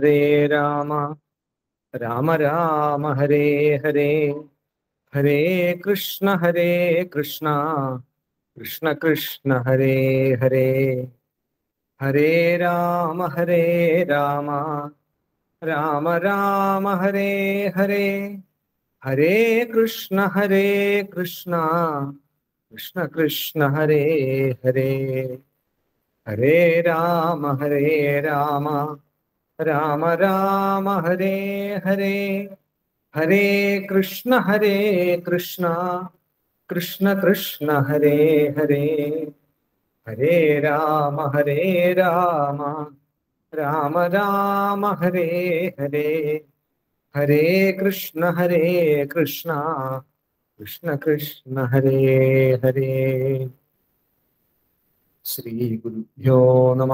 ഹരേ രാമ രാമ രാമ ഹരേ ഹരേ ഹരേ കൃഷ്ണ ഹരേ കൃഷ്ണ കൃഷ്ണ കൃഷ്ണ ഹരേ ഹരേ ഹരേ രാമ ഹരേ രാമ രാമ രാമ ഹരേ ഹരേ ഹരേ കൃഷ്ണ ഹരേ കൃഷ്ണ കൃഷ്ണ കൃഷ്ണ ഹരേ ഹരേ ഹരേ രാമ ഹരേ രാമ രാമ രാമ ഹരേ ഹരേ ഹരേ കൃഷ്ണ ഹരേ കൃഷ്ണ കൃഷ്ണ കൃഷ്ണ ഹരേ ഹരേ ഹരേ രാമ ഹരേ രാമ രാമ രാമ ഹരേ ഹരേ ഹരേ കൃഷ്ണ ഹരേ കൃഷ്ണ കൃഷ്ണ കൃഷ്ണ ഹരേ ഹരേ ശ്രീ ഗുരുഭ്യോ നമ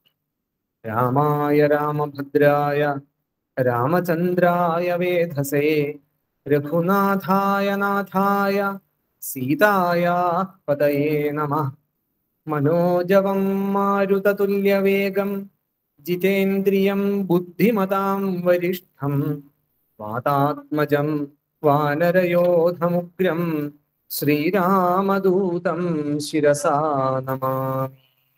രാമായ രാമഭദ്രായ രാമചന്ദ്രായ വേധസേ രഘുനാഥായ നാഥായ സീതായാ പതയേ നമ മനോജവം മാരുതതുല്യവേഗം ജിതേന്ദ്രിയം ബുദ്ധിമതാം വരിഷ്ഠം വാതാത്മജം വാനരയോധമുഗ്രം ശ്രീരാമദൂതം ശിരസാ നമാമി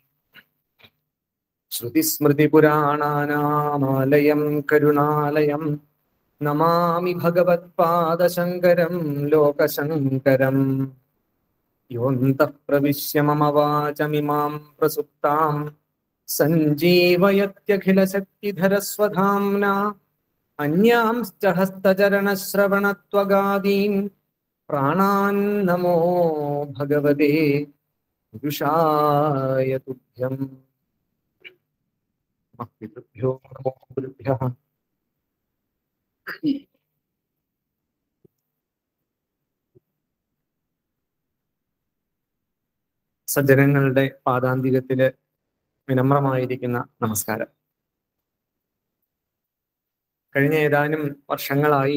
ശ്രുതിസ്മൃതിപുരാണാനാമാലയം കരുണാലയം നമാമി ഭഗവത്പാദശങ്കരം ലോകശങ്കരം യോന്തഃ പ്രവിശ്യ മമ വാചമിമാം പ്രസുപ്താം സഞ്ജീവയത്യഖിലശക്തിധരസ്വധാംന അന്यांശ്ച ഹസ്തചരണശ്രവണത്വഗാദീൻ പ്രാണാൻ നമോ ഭഗവതേ പുരുഷായ തുഭ്യം നമഃ പിതൃഭ്യോ നമോ ഗുരുഭ്യഃ സജ്ജനങ്ങളുടെ പാദാന്തികത്തില് വിനമ്രമായിരിക്കുന്ന നമസ്കാരം കഴിഞ്ഞ ഏതാനും വർഷങ്ങളായി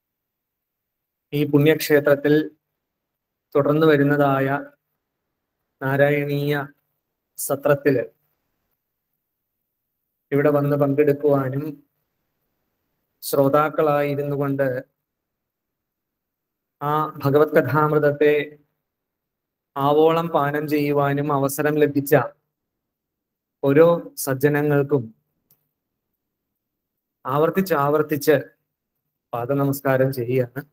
ഈ പുണ്യക്ഷേത്രത്തിൽ തുടർന്നു വരുന്നതായ നാരായണീയ സത്രത്തില് ഇവിടെ വന്ന് പങ്കെടുക്കുവാനും ശ്രോതാക്കളായിരുന്നു കൊണ്ട് ആ ഭഗവത് കഥാമൃതത്തെ ആവോളം പാനം ചെയ്യുവാനും അവസരം ലഭിച്ച ഓരോ സജ്ജനങ്ങൾക്കും ആവർത്തിച്ച് ആവർത്തിച്ച് പാദനമസ്കാരം ചെയ്യുകയാണ്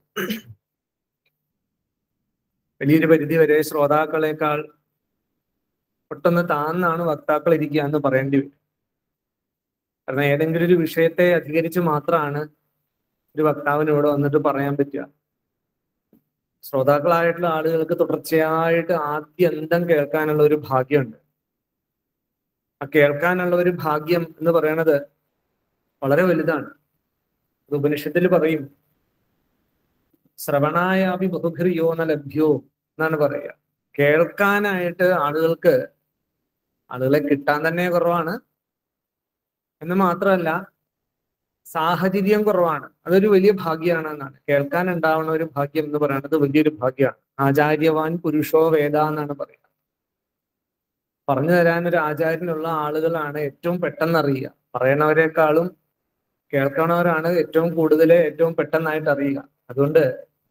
വലിയൊരു പരിധി വരെ ശ്രോതാക്കളെക്കാൾ പെട്ടെന്ന് താന്നാണ് വക്താക്കൾ ഇരിക്കുക എന്ന് പറയേണ്ടി വരും കാരണം ഏതെങ്കിലും ഒരു വിഷയത്തെ അധികരിച്ച് മാത്രമാണ് ഒരു വക്താവിന് ഇവിടെ വന്നിട്ട് പറയാൻ പറ്റുക ശ്രോതാക്കളായിട്ടുള്ള ആളുകൾക്ക് തുടർച്ചയായിട്ട് ആദ്യ അന്തം കേൾക്കാനുള്ള ഒരു ഭാഗ്യമുണ്ട് ആ കേൾക്കാനുള്ള ഒരു ഭാഗ്യം എന്ന് പറയണത് വളരെ വലുതാണ് അത് ഉപനിഷത്തിൽ പറയും ശ്രവണായാപി ബഹുഭിർയോ ന ലഭ്യോ എന്നാണ് പറയുക കേൾക്കാനായിട്ട് ആളുകൾക്ക് ആളുകളെ കിട്ടാൻ തന്നെ കുറവാണ് എന്ന് മാത്രമല്ല സാഹചര്യം കുറവാണ് അതൊരു വലിയ ഭാഗ്യമാണ് എന്നാണ് കേൾക്കാൻ ഉണ്ടാവുന്ന ഒരു ഭാഗ്യം എന്ന് പറയുന്നത് വലിയൊരു ഭാഗ്യമാണ് ആചാര്യവാൻ പുരുഷോ വേദ എന്നാണ് പറയുക പറഞ്ഞു തരാൻ ഒരു ആചാര്യനുള്ള ആളുകളാണ് ഏറ്റവും പെട്ടെന്ന് അറിയുക പറയണവരെക്കാളും കേൾക്കണവരാണ് ഏറ്റവും കൂടുതൽ ഏറ്റവും പെട്ടെന്നായിട്ട് അറിയുക അതുകൊണ്ട്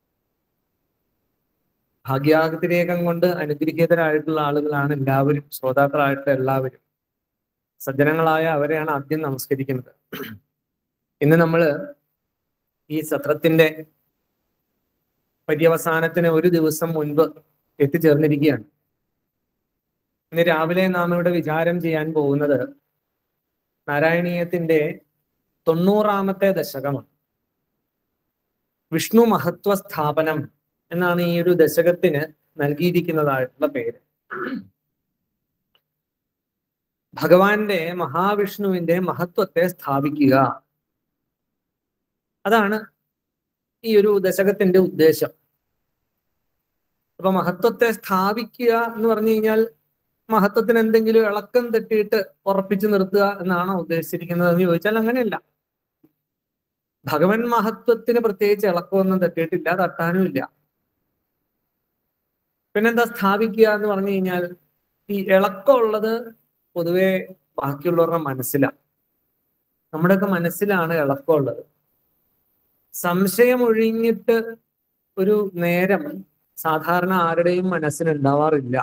ഭാഗ്യാതിരേകം കൊണ്ട് അനുഗ്രഹീതരായിട്ടുള്ള ആളുകളാണ് എല്ലാവരും ശ്രോതാക്കളായിട്ട് എല്ലാവരും സജ്ജനങ്ങളായ അവരെയാണ് ആദ്യം നമസ്കരിക്കുന്നത് ഇന്ന് നമ്മൾ ഈ സത്രത്തിന്റെ പര്യവസാനത്തിന് ഒരു ദിവസം മുൻപ് എത്തിച്ചേർന്നിരിക്കുകയാണ് ഇന്ന് രാവിലെ നാം ഇവിടെ വിചാരം ചെയ്യാൻ പോകുന്നത് നാരായണീയത്തിന്റെ തൊണ്ണൂറാമത്തെ ദശകമാണ് വിഷ്ണു മഹത്വ സ്ഥാപനം എന്നാണ് ഈ ഒരു ദശകത്തിന് നൽകിയിരിക്കുന്നതായിട്ടുള്ള പേര് ഭഗവാന്റെ മഹാവിഷ്ണുവിന്റെ മഹത്വത്തെ സ്ഥാപിക്കുക അതാണ് ഈ ഒരു ദശകത്തിന്റെ ഉദ്ദേശം അപ്പൊ മഹത്വത്തെ സ്ഥാപിക്കുക എന്ന് പറഞ്ഞു കഴിഞ്ഞാൽ മഹത്വത്തിന് എന്തെങ്കിലും ഇളക്കം തട്ടിയിട്ട് ഉറപ്പിച്ചു നിർത്തുക എന്നാണോ ഉദ്ദേശിച്ചിരിക്കുന്നത് എന്ന് ചോദിച്ചാൽ അങ്ങനെയല്ല ഭഗവൻ മഹത്വത്തിന് പ്രത്യേകിച്ച് ഇളക്കമൊന്നും തട്ടിയിട്ടില്ല തട്ടാനും ഇല്ല പിന്നെന്താ സ്ഥാപിക്കുക എന്ന് പറഞ്ഞു കഴിഞ്ഞാൽ ഈ ഇളക്കമുള്ളത് പൊതുവെ ബാക്കിയുള്ളവരുടെ മനസ്സിലാണ് നമ്മുടെയൊക്കെ മനസ്സിലാണ് എളുപ്പമുള്ളത് സംശയം ഒഴിഞ്ഞിട്ട് ഒരു നേരം സാധാരണ ആരുടെയും മനസ്സിനുണ്ടാവാറില്ല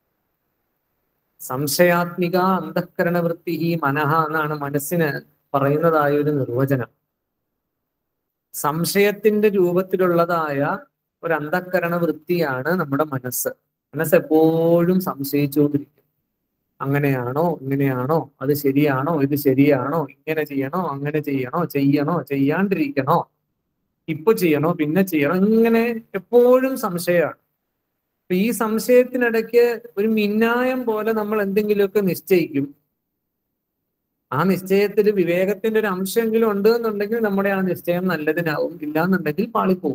സംശയാത്മിക അന്ധക്കരണ വൃത്തി ഈ മനഃ എന്നാണ് മനസ്സിന് പറയുന്നതായ ഒരു നിർവചനം സംശയത്തിന്റെ രൂപത്തിലുള്ളതായ ഒരു അന്ധക്കരണ വൃത്തിയാണ് നമ്മുടെ മനസ്സ് മനസ്സ് എപ്പോഴും സംശയിച്ചുകൊണ്ടിരിക്കും അങ്ങനെയാണോ ഇങ്ങനെയാണോ അത് ശരിയാണോ ഇത് ശരിയാണോ ഇങ്ങനെ ചെയ്യണോ അങ്ങനെ ചെയ്യണോ ചെയ്യണോ ചെയ്യാണ്ടിരിക്കണോ ഇപ്പൊ ചെയ്യണോ പിന്നെ ചെയ്യണോ ഇങ്ങനെ എപ്പോഴും സംശയമാണ് അപ്പൊ ഈ സംശയത്തിനിടയ്ക്ക് ഒരു മിന്നായം പോലെ നമ്മൾ എന്തെങ്കിലുമൊക്കെ നിശ്ചയിക്കും ആ നിശ്ചയത്തിൽ വിവേകത്തിന്റെ ഒരു അംശമെങ്കിലും ഉണ്ട് എന്നുണ്ടെങ്കിൽ നമ്മുടെ ആ നിശ്ചയം നല്ലതിനാവും ഇല്ലാന്നുണ്ടെങ്കിൽ പാളിപ്പോവും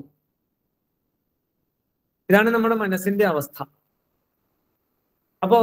ഇതാണ് നമ്മുടെ മനസ്സിന്റെ അവസ്ഥ അപ്പോ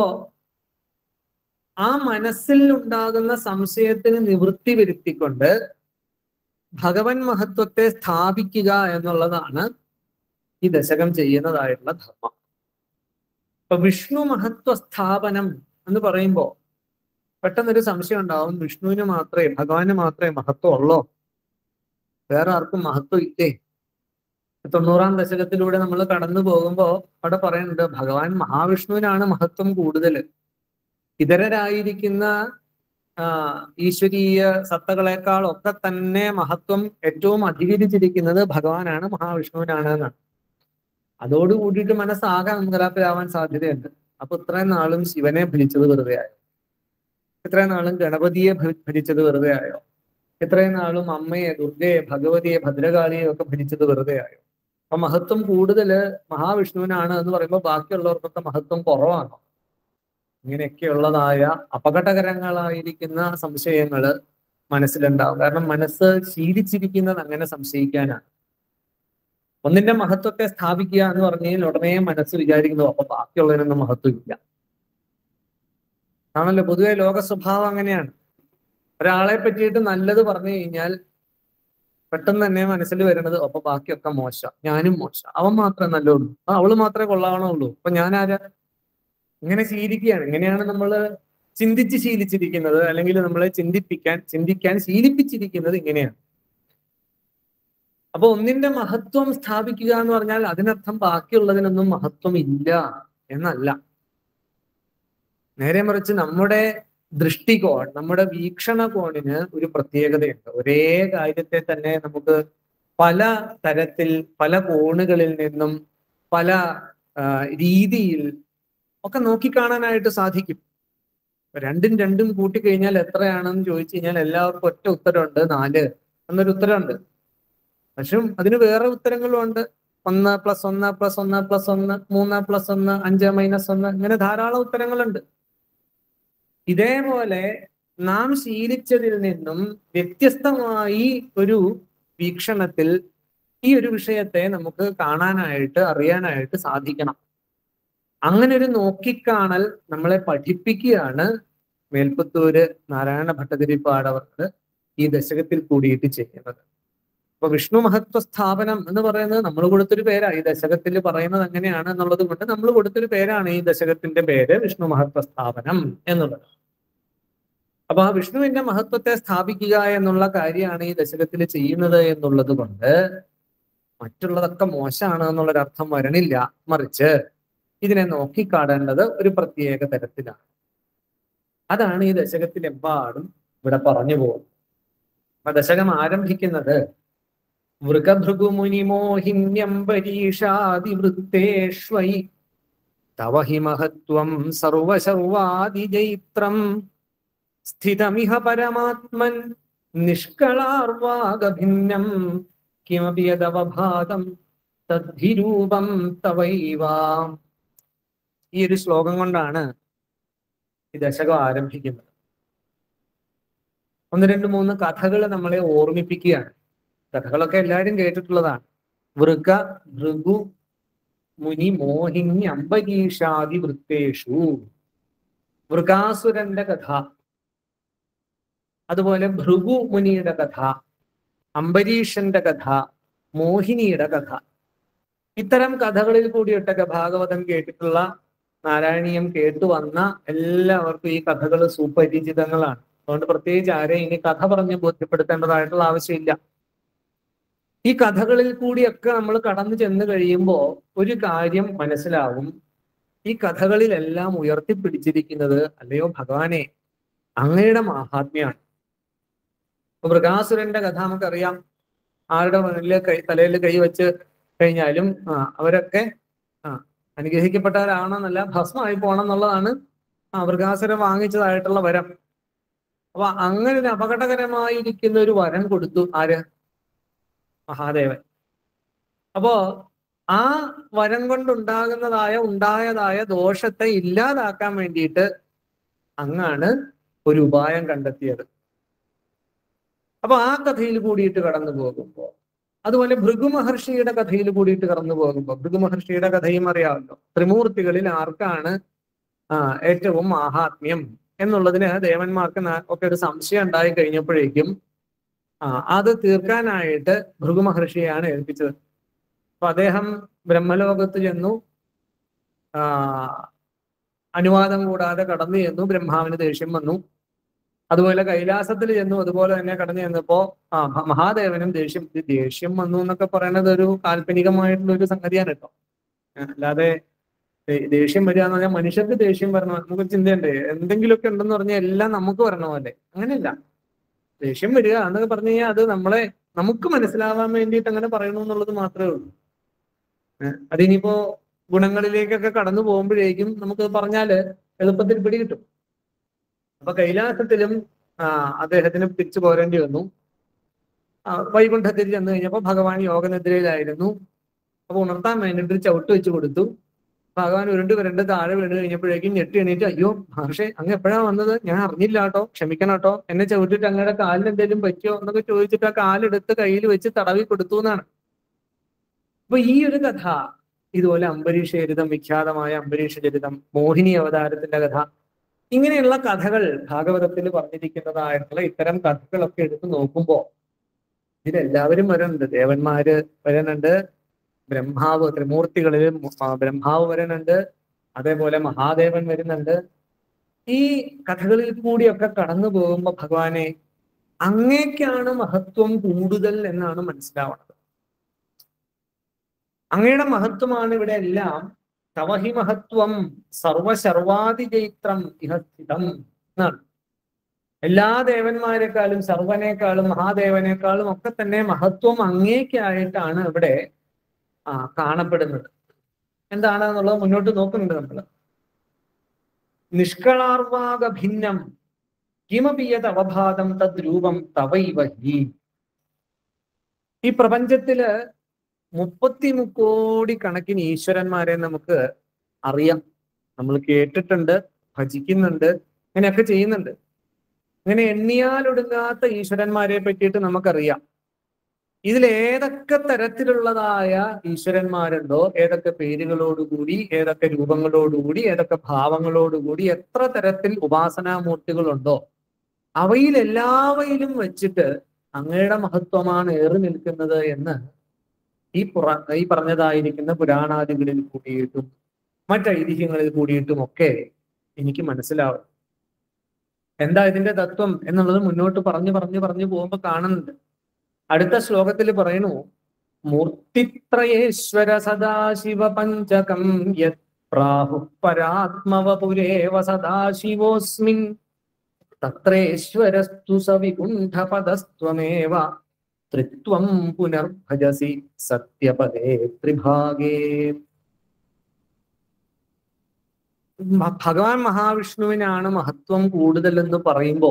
ആ മനസ്സിൽ ഉണ്ടാകുന്ന സംശയത്തിന് നിവൃത്തി വരുത്തിക്കൊണ്ട് ഭഗവൻ മഹത്വത്തെ സ്ഥാപിക്കുക എന്നുള്ളതാണ് ഈ ദശകം ചെയ്യുന്നതായിട്ടുള്ള ധർമ്മം ഇപ്പൊ വിഷ്ണു മഹത്വ സ്ഥാപനം എന്ന് പറയുമ്പോൾ പെട്ടെന്നൊരു സംശയം ഉണ്ടാവും വിഷ്ണുവിന് മാത്രമേ ഭഗവാന് മാത്രമേ മഹത്വം ഉള്ളോ വേറെ ആർക്കും മഹത്വം ഇല്ലേ തൊണ്ണൂറാം ദശകത്തിലൂടെ നമ്മൾ കടന്നു പോകുമ്പോൾ അവിടെ പറയുന്നുണ്ട് ഭഗവാൻ മഹാവിഷ്ണുവിനാണ് മഹത്വം കൂടുതൽ ഇതരരായിരിക്കുന്ന ആ ഈശ്വരീയ സത്തകളെക്കാൾ ഒക്കെ തന്നെ മഹത്വം ഏറ്റവും അധികരിച്ചിരിക്കുന്നത് ഭഗവാനാണ് മഹാവിഷ്ണുവിനാണ് എന്നാണ് അതോട് കൂടിയിട്ട് മനസ്സാകെ മംഗലാപ്പിലാവാൻ സാധ്യതയുണ്ട് അപ്പൊ ഇത്രയും നാളും ശിവനെ ഭരിച്ചത് വെറുതെ ആയോ ഇത്രയും നാളും ഗണപതിയെ ഭരിച്ചത് വെറുതെ ആയോ ഇത്രയും നാളും അമ്മയെ ദുർഗയെ ഭഗവതിയെ ഭദ്രകാളിയെ ഒക്കെ ഭരിച്ചത് വെറുതെ ആയോ അപ്പൊ മഹത്വം കൂടുതല് മഹാവിഷ്ണുവിനാണ് എന്ന് പറയുമ്പോൾ ബാക്കിയുള്ളവർക്കൊക്കെ മഹത്വം കുറവാണോ ഇങ്ങനെയൊക്കെയുള്ളതായ അപകടകരങ്ങളായിരിക്കുന്ന സംശയങ്ങള് മനസ്സിലുണ്ടാവും കാരണം മനസ്സ് ശീലിച്ചിരിക്കുന്നത് അങ്ങനെ സംശയിക്കാനാണ് ഒന്നിന്റെ മഹത്വത്തെ സ്ഥാപിക്കുക എന്ന് പറഞ്ഞു കഴിഞ്ഞാൽ ഉടനെ മനസ്സ് വിചാരിക്കുന്നു അപ്പൊ ബാക്കിയുള്ളതിനൊന്നും മഹത്വം ഇല്ല ആണല്ലോ പൊതുവെ ലോക സ്വഭാവം അങ്ങനെയാണ് ഒരാളെ പറ്റിയിട്ട് നല്ലത് പറഞ്ഞു കഴിഞ്ഞാൽ പെട്ടെന്ന് തന്നെ മനസ്സിൽ വരുന്നത് അപ്പൊ ബാക്കിയൊക്കെ മോശം ഞാനും മോശം അവൻ മാത്രമേ നല്ലുള്ളൂ ആ അവള് മാത്രമേ കൊള്ളാവണുള്ളൂ അപ്പൊ ഞാൻ ആരാ ഇങ്ങനെ ശീലിക്കുകയാണ് ഇങ്ങനെയാണ് നമ്മൾ ചിന്തിച്ച് ശീലിച്ചിരിക്കുന്നത് അല്ലെങ്കിൽ നമ്മളെ ചിന്തിപ്പിക്കാൻ ചിന്തിക്കാൻ ശീലിപ്പിച്ചിരിക്കുന്നത് ഇങ്ങനെയാണ് അപ്പൊ ഒന്നിന്റെ മഹത്വം സ്ഥാപിക്കുക എന്ന് പറഞ്ഞാൽ അതിനർത്ഥം ബാക്കിയുള്ളതിനൊന്നും മഹത്വം ഇല്ല എന്നല്ല നേരെ മറിച്ച് നമ്മുടെ ദൃഷ്ടികോൺ നമ്മുടെ വീക്ഷണകോണിന് ഒരു പ്രത്യേകതയുണ്ട് ഒരേ കാര്യത്തെ തന്നെ നമുക്ക് പല തരത്തിൽ പല കോണുകളിൽ നിന്നും പല രീതിയിൽ ഒക്കെ നോക്കിക്കാണാനായിട്ട് സാധിക്കും രണ്ടും രണ്ടും കൂട്ടിക്കഴിഞ്ഞാൽ എത്രയാണെന്ന് ചോദിച്ചു കഴിഞ്ഞാൽ എല്ലാവർക്കും ഒറ്റ ഉത്തരമുണ്ട് നാല് എന്നൊരു ഉത്തരമുണ്ട് പക്ഷെ അതിന് വേറെ ഉത്തരങ്ങളും ഉണ്ട് ഒന്ന് പ്ലസ് ഒന്ന് പ്ലസ് ഒന്ന് പ്ലസ് ഒന്ന് മൂന്ന് പ്ലസ് ഒന്ന് അഞ്ച് മൈനസ് ഒന്ന് ഇങ്ങനെ ധാരാളം ഉത്തരങ്ങളുണ്ട് ഇതേപോലെ നാം ശീലിച്ചതിൽ നിന്നും വ്യത്യസ്തമായി ഒരു വീക്ഷണത്തിൽ ഈ ഒരു വിഷയത്തെ നമുക്ക് കാണാനായിട്ട് അറിയാനായിട്ട് സാധിക്കണം അങ്ങനെ ഒരു നോക്കിക്കാണൽ നമ്മളെ പഠിപ്പിക്കുകയാണ് മേൽപ്പത്തൂര് നാരായണ ഭട്ടതിരിപ്പാടവർക്ക് ഈ ദശകത്തിൽ കൂടിയിട്ട് ചെയ്യുന്നത് അപ്പൊ വിഷ്ണു മഹത്വ സ്ഥാപനം എന്ന് പറയുന്നത് നമ്മൾ കൊടുത്തൊരു പേരാണ് ഈ ദശകത്തിൽ പറയുന്നത് അങ്ങനെയാണ് എന്നുള്ളത് കൊണ്ട് നമ്മൾ കൊടുത്തൊരു പേരാണ് ഈ ദശകത്തിന്റെ പേര് വിഷ്ണു മഹത്വ സ്ഥാപനം എന്നുള്ളത് അപ്പൊ ആ വിഷ്ണുവിന്റെ മഹത്വത്തെ സ്ഥാപിക്കുക എന്നുള്ള കാര്യമാണ് ഈ ദശകത്തിൽ ചെയ്യുന്നത് എന്നുള്ളത് കൊണ്ട് മറ്റുള്ളതൊക്കെ മോശമാണ് എന്നുള്ളൊരർത്ഥം വരണില്ല മറിച്ച് ഇതിനെ നോക്കിക്കാണേണ്ടത് ഒരു പ്രത്യേക തരത്തിലാണ് അതാണ് ഈ ദശകത്തിലെമ്പാടും ഇവിടെ പറഞ്ഞു പോകുന്നത് അപ്പൊ ദശകം ആരംഭിക്കുന്നത് മൃഗഭൃഗുമുനിമോഹിന്യംബരീഷാദിവൃത്തേഷ്വൈ തവ ഹി മഹത്വം സർവശർവാദിജൈത്രം സ്ഥിതമിഹ പരമാത്മൻ നിഷ്കളാർവാഗഭിന്നം കിമപി യദവഭാതം തദ്ഭിരൂപം തവൈവാം ഈ ഒരു ശ്ലോകം കൊണ്ടാണ് ഈ ദശകം ആരംഭിക്കുന്നത് ഒന്ന് രണ്ട് മൂന്ന് കഥകൾ നമ്മളെ ഓർമ്മിപ്പിക്കുകയാണ് കഥകളൊക്കെ എല്ലാവരും കേട്ടിട്ടുള്ളതാണ് വൃക ഭൃഗു മുനി മോഹിനി അംബരീഷാദി വൃത്തേഷു വൃകാസുരന്റെ കഥ അതുപോലെ ഭൃഗു മുനിയുടെ കഥ അംബരീഷന്റെ കഥ മോഹിനിയുടെ കഥ ഇത്തരം കഥകളിൽ കൂടിയിട്ടൊക്കെ ഭാഗവതം കേട്ടിട്ടുള്ള നാരായണീയം കേട്ടു വന്ന എല്ലാവർക്കും ഈ കഥകൾ സുപരിചിതങ്ങളാണ് അതുകൊണ്ട് പ്രത്യേകിച്ച് ആരെയും ഇനി കഥ പറഞ്ഞ് ബോധ്യപ്പെടുത്തേണ്ടതായിട്ടുള്ള ആവശ്യമില്ല ഈ കഥകളിൽ കൂടിയൊക്കെ നമ്മൾ കടന്നു ചെന്ന് കഴിയുമ്പോൾ ഒരു കാര്യം മനസ്സിലാവും ഈ കഥകളിലെല്ലാം ഉയർത്തിപ്പിടിച്ചിരിക്കുന്നത് അല്ലയോ ഭഗവാനെ അങ്ങയുടെ മാഹാത്മ്യമാണ് ഇപ്പൊ മൃഗാസുരന്റെ കഥ നമുക്കറിയാം ആരുടെ മുന്നില് കൈ തലയിൽ കൈ വെച്ച് കഴിഞ്ഞാലും ആ അവരൊക്കെ ആ അനുഗ്രഹിക്കപ്പെട്ടവരാണെന്നല്ല ഭസ്മമായി പോകണം എന്നുള്ളതാണ് ആ മൃഗാസുരൻ വാങ്ങിച്ചതായിട്ടുള്ള വരം അപ്പൊ അങ്ങനെ ഒരു അപകടകരമായിരിക്കുന്ന ഒരു വരം കൊടുത്തു ആര് മഹാദേവൻ അപ്പോ ആ വരം കൊണ്ടുണ്ടാകുന്നതായ ഉണ്ടായതായ ദോഷത്തെ ഇല്ലാതാക്കാൻ വേണ്ടിയിട്ട് അങ്ങാണ് ഒരു ഉപായം കണ്ടെത്തിയത് അപ്പൊ ആ കഥയിൽ കൂടിയിട്ട് കടന്നു പോകുമ്പോൾ അതുപോലെ ഭൃഗു മഹർഷിയുടെ കഥയിൽ കൂടിയിട്ട് കടന്നു പോകുമ്പോൾ ഭൃഗു മഹർഷിയുടെ കഥയും അറിയാമല്ലോ ത്രിമൂർത്തികളിൽ ആർക്കാണ് ആ ഏറ്റവും മാഹാത്മ്യം എന്നുള്ളതിന് ദേവന്മാർക്ക് ന- ഒക്കെ ഒരു സംശയം ഉണ്ടായി കഴിഞ്ഞപ്പോഴേക്കും ആ അത് തീർക്കാനായിട്ട് ഭൃഗു മഹർഷിയെയാണ് ഏൽപ്പിച്ചത് അപ്പൊ അദ്ദേഹം ബ്രഹ്മലോകത്ത് ചെന്നു ആ അനുവാദം കൂടാതെ കടന്നു ചെന്നു ബ്രഹ്മാവിന് ദേഷ്യം വന്നു അതുപോലെ കൈലാസത്തിൽ ചെന്നു അതുപോലെ തന്നെ കടന്നു ചെന്നപ്പോ ആ മ- മഹാദേവനും ദേഷ്യം ഇത് ദേഷ്യം വന്നു എന്നൊക്കെ പറയുന്നത് ഒരു കാൽപ്പനികമായിട്ടുള്ള ഒരു സംഗതിയാണ് കേട്ടോ ഏഹ് അല്ലാതെ ദേ- ദേഷ്യം വരിക എന്ന് പറഞ്ഞാൽ മനുഷ്യർക്ക് ദേഷ്യം വരണം നമുക്ക് ചിന്തയുണ്ട് എന്തെങ്കിലുമൊക്കെ ഉണ്ടെന്ന് പറഞ്ഞാൽ എല്ലാം നമുക്ക് വരണ പോലെ അങ്ങനെയല്ല ദേഷ്യം വരിക എന്നൊക്കെ പറഞ്ഞു കഴിഞ്ഞാൽ അത് നമ്മളെ നമുക്ക് മനസ്സിലാവാൻ വേണ്ടിയിട്ട് അങ്ങനെ പറയണു എന്നുള്ളത് മാത്രമേ ഉള്ളൂ ഏഹ് അതിനിപ്പോ ഗുണങ്ങളിലേക്കൊക്കെ കടന്നു പോകുമ്പോഴേക്കും നമുക്ക് പറഞ്ഞാല് എളുപ്പത്തിൽ പിടികിട്ടും അപ്പൊ കൈലാസത്തിലും ആ അദ്ദേഹത്തിന് തിരിച്ചു പോരേണ്ടി വന്നു ആ, വൈകുണ്ഠത്തിൽ ചെന്ന് കഴിഞ്ഞപ്പോ ഭഗവാൻ യോഗനിദ്രയിലായിരുന്നു അപ്പൊ ഉണർത്താൻ വേണ്ടിയിട്ട് ഒരു ചവിട്ട് വെച്ച് കൊടുത്തു ഭഗവാൻ ഉരുണ്ട് വരണ്ട് താഴെ വീണ് കഴിഞ്ഞപ്പോഴേക്കും ഞെട്ടി എണീറ്റ് അയ്യോ മഹർഷി അങ്ങ് എപ്പോഴാ വന്നത് ഞാൻ അറിഞ്ഞില്ല കേട്ടോ ക്ഷമിക്കണം കേട്ടോ എന്നെ ചവിട്ടിട്ട് അങ്ങയുടെ കാലിന് എന്തെങ്കിലും പറ്റിയോ എന്നൊക്കെ ചോദിച്ചിട്ട് ആ കാലെടുത്ത് കയ്യിൽ വെച്ച് തടവി കൊടുത്തു എന്നാണ് അപ്പൊ ഈ ഒരു കഥ ഇതുപോലെ അംബരീഷ ചരിതം വിഖ്യാതമായ അംബരീഷ ചരിതം മോഹിനി അവതാരത്തിന്റെ കഥ ഇങ്ങനെയുള്ള കഥകൾ ഭാഗവതത്തിൽ പറഞ്ഞിരിക്കുന്നതായിട്ടുള്ള ഇത്തരം കഥകളൊക്കെ എടുത്ത് നോക്കുമ്പോ ഇതിലെല്ലാവരും വരുന്നുണ്ട് ദേവന്മാര് വരുന്നുണ്ട് ബ്രഹ്മാവ് ത്രിമൂർത്തികളിൽ മു- ആ ബ്രഹ്മാവ് വരുന്നുണ്ട് അതേപോലെ മഹാദേവൻ വരുന്നുണ്ട് ഈ കഥകളിൽ കൂടിയൊക്കെ കടന്നു പോകുമ്പോ ഭഗവാനെ അങ്ങേക്കാണ് മഹത്വം കൂടുതൽ എന്നാണ് മനസ്സിലാവുന്നത് അങ്ങയുടെ മഹത്വമാണ് ഇവിടെ എല്ലാം തവഹി മഹത്വം സർവശർവാതിചൈത്രം ഇഹ സ്ഥിതം എന്നാണ് എല്ലാ ദേവന്മാരെക്കാളും സർവനേക്കാളും മഹാദേവനേക്കാളും ഒക്കെ തന്നെ മഹത്വം അങ്ങേക്കായിട്ടാണ് ഇവിടെ ആ കാണപ്പെടുന്നത് എന്താണ് എന്നുള്ളത് മുന്നോട്ട് നോക്കുന്നുണ്ട് നമ്മൾ നിഷ്കളാർവാക ഭിന്നം കിമപിയത് അവഭാതം തദ്രൂപം തവൈവ ഹി ഈ പ്രപഞ്ചത്തില് മുപ്പത്തി മുക്കോടി കണക്കിന് ഈശ്വരന്മാരെ നമുക്ക് അറിയാം നമ്മൾ കേട്ടിട്ടുണ്ട് ഭജിക്കുന്നുണ്ട് അങ്ങനെയൊക്കെ ചെയ്യുന്നുണ്ട് അങ്ങനെ എണ്ണിയാലൊടുങ്ങാത്ത ഈശ്വരന്മാരെ പറ്റിയിട്ട് നമുക്കറിയാം ഇതിൽ ഏതൊക്കെ തരത്തിലുള്ളതായ ഈശ്വരന്മാരുണ്ടോ ഏതൊക്കെ പേരുകളോടുകൂടി ഏതൊക്കെ രൂപങ്ങളോടുകൂടി ഏതൊക്കെ ഭാവങ്ങളോടുകൂടി എത്ര തരത്തിൽ ഉപാസനാമൂർത്തികളുണ്ടോ അവയിൽ എല്ലാവയിലും വെച്ചിട്ട് അങ്ങയുടെ മഹത്വമാണ് ഏറി നിൽക്കുന്നത് എന്ന് ഈ പുറ ഈ പറഞ്ഞതായിരിക്കുന്ന പുരാണാദികളിൽ കൂടിയിട്ടും മറ്റൈതിഹ്യങ്ങളിൽ കൂടിയിട്ടും ഒക്കെ എനിക്ക് മനസ്സിലാവും എന്താ ഇതിന്റെ തത്വം എന്നുള്ളത് മുന്നോട്ട് പറഞ്ഞു പറഞ്ഞു പറഞ്ഞു പോകുമ്പോൾ കാണുന്നുണ്ട് അടുത്ത ശ്ലോകത്തിൽ പറയുന്നു മൂർത്തിത്രയേശ്വര സദാശിവ പഞ്ചകം യത് പ്രാഹു പരാത്മവപുരേവ സദാശിവോസ്മിൻ തത്രേശ്വരസ്തു സവികുണ്ഠപദസ്ത്വമേവ ത്രിത്വം പുനർഭജസി സത്യപദേ ത്രിഭാഗേ മ- ഭഗവാൻ മഹാവിഷ്ണുവിനാണ് മഹത്വം കൂടുതൽ എന്ന് പറയുമ്പോ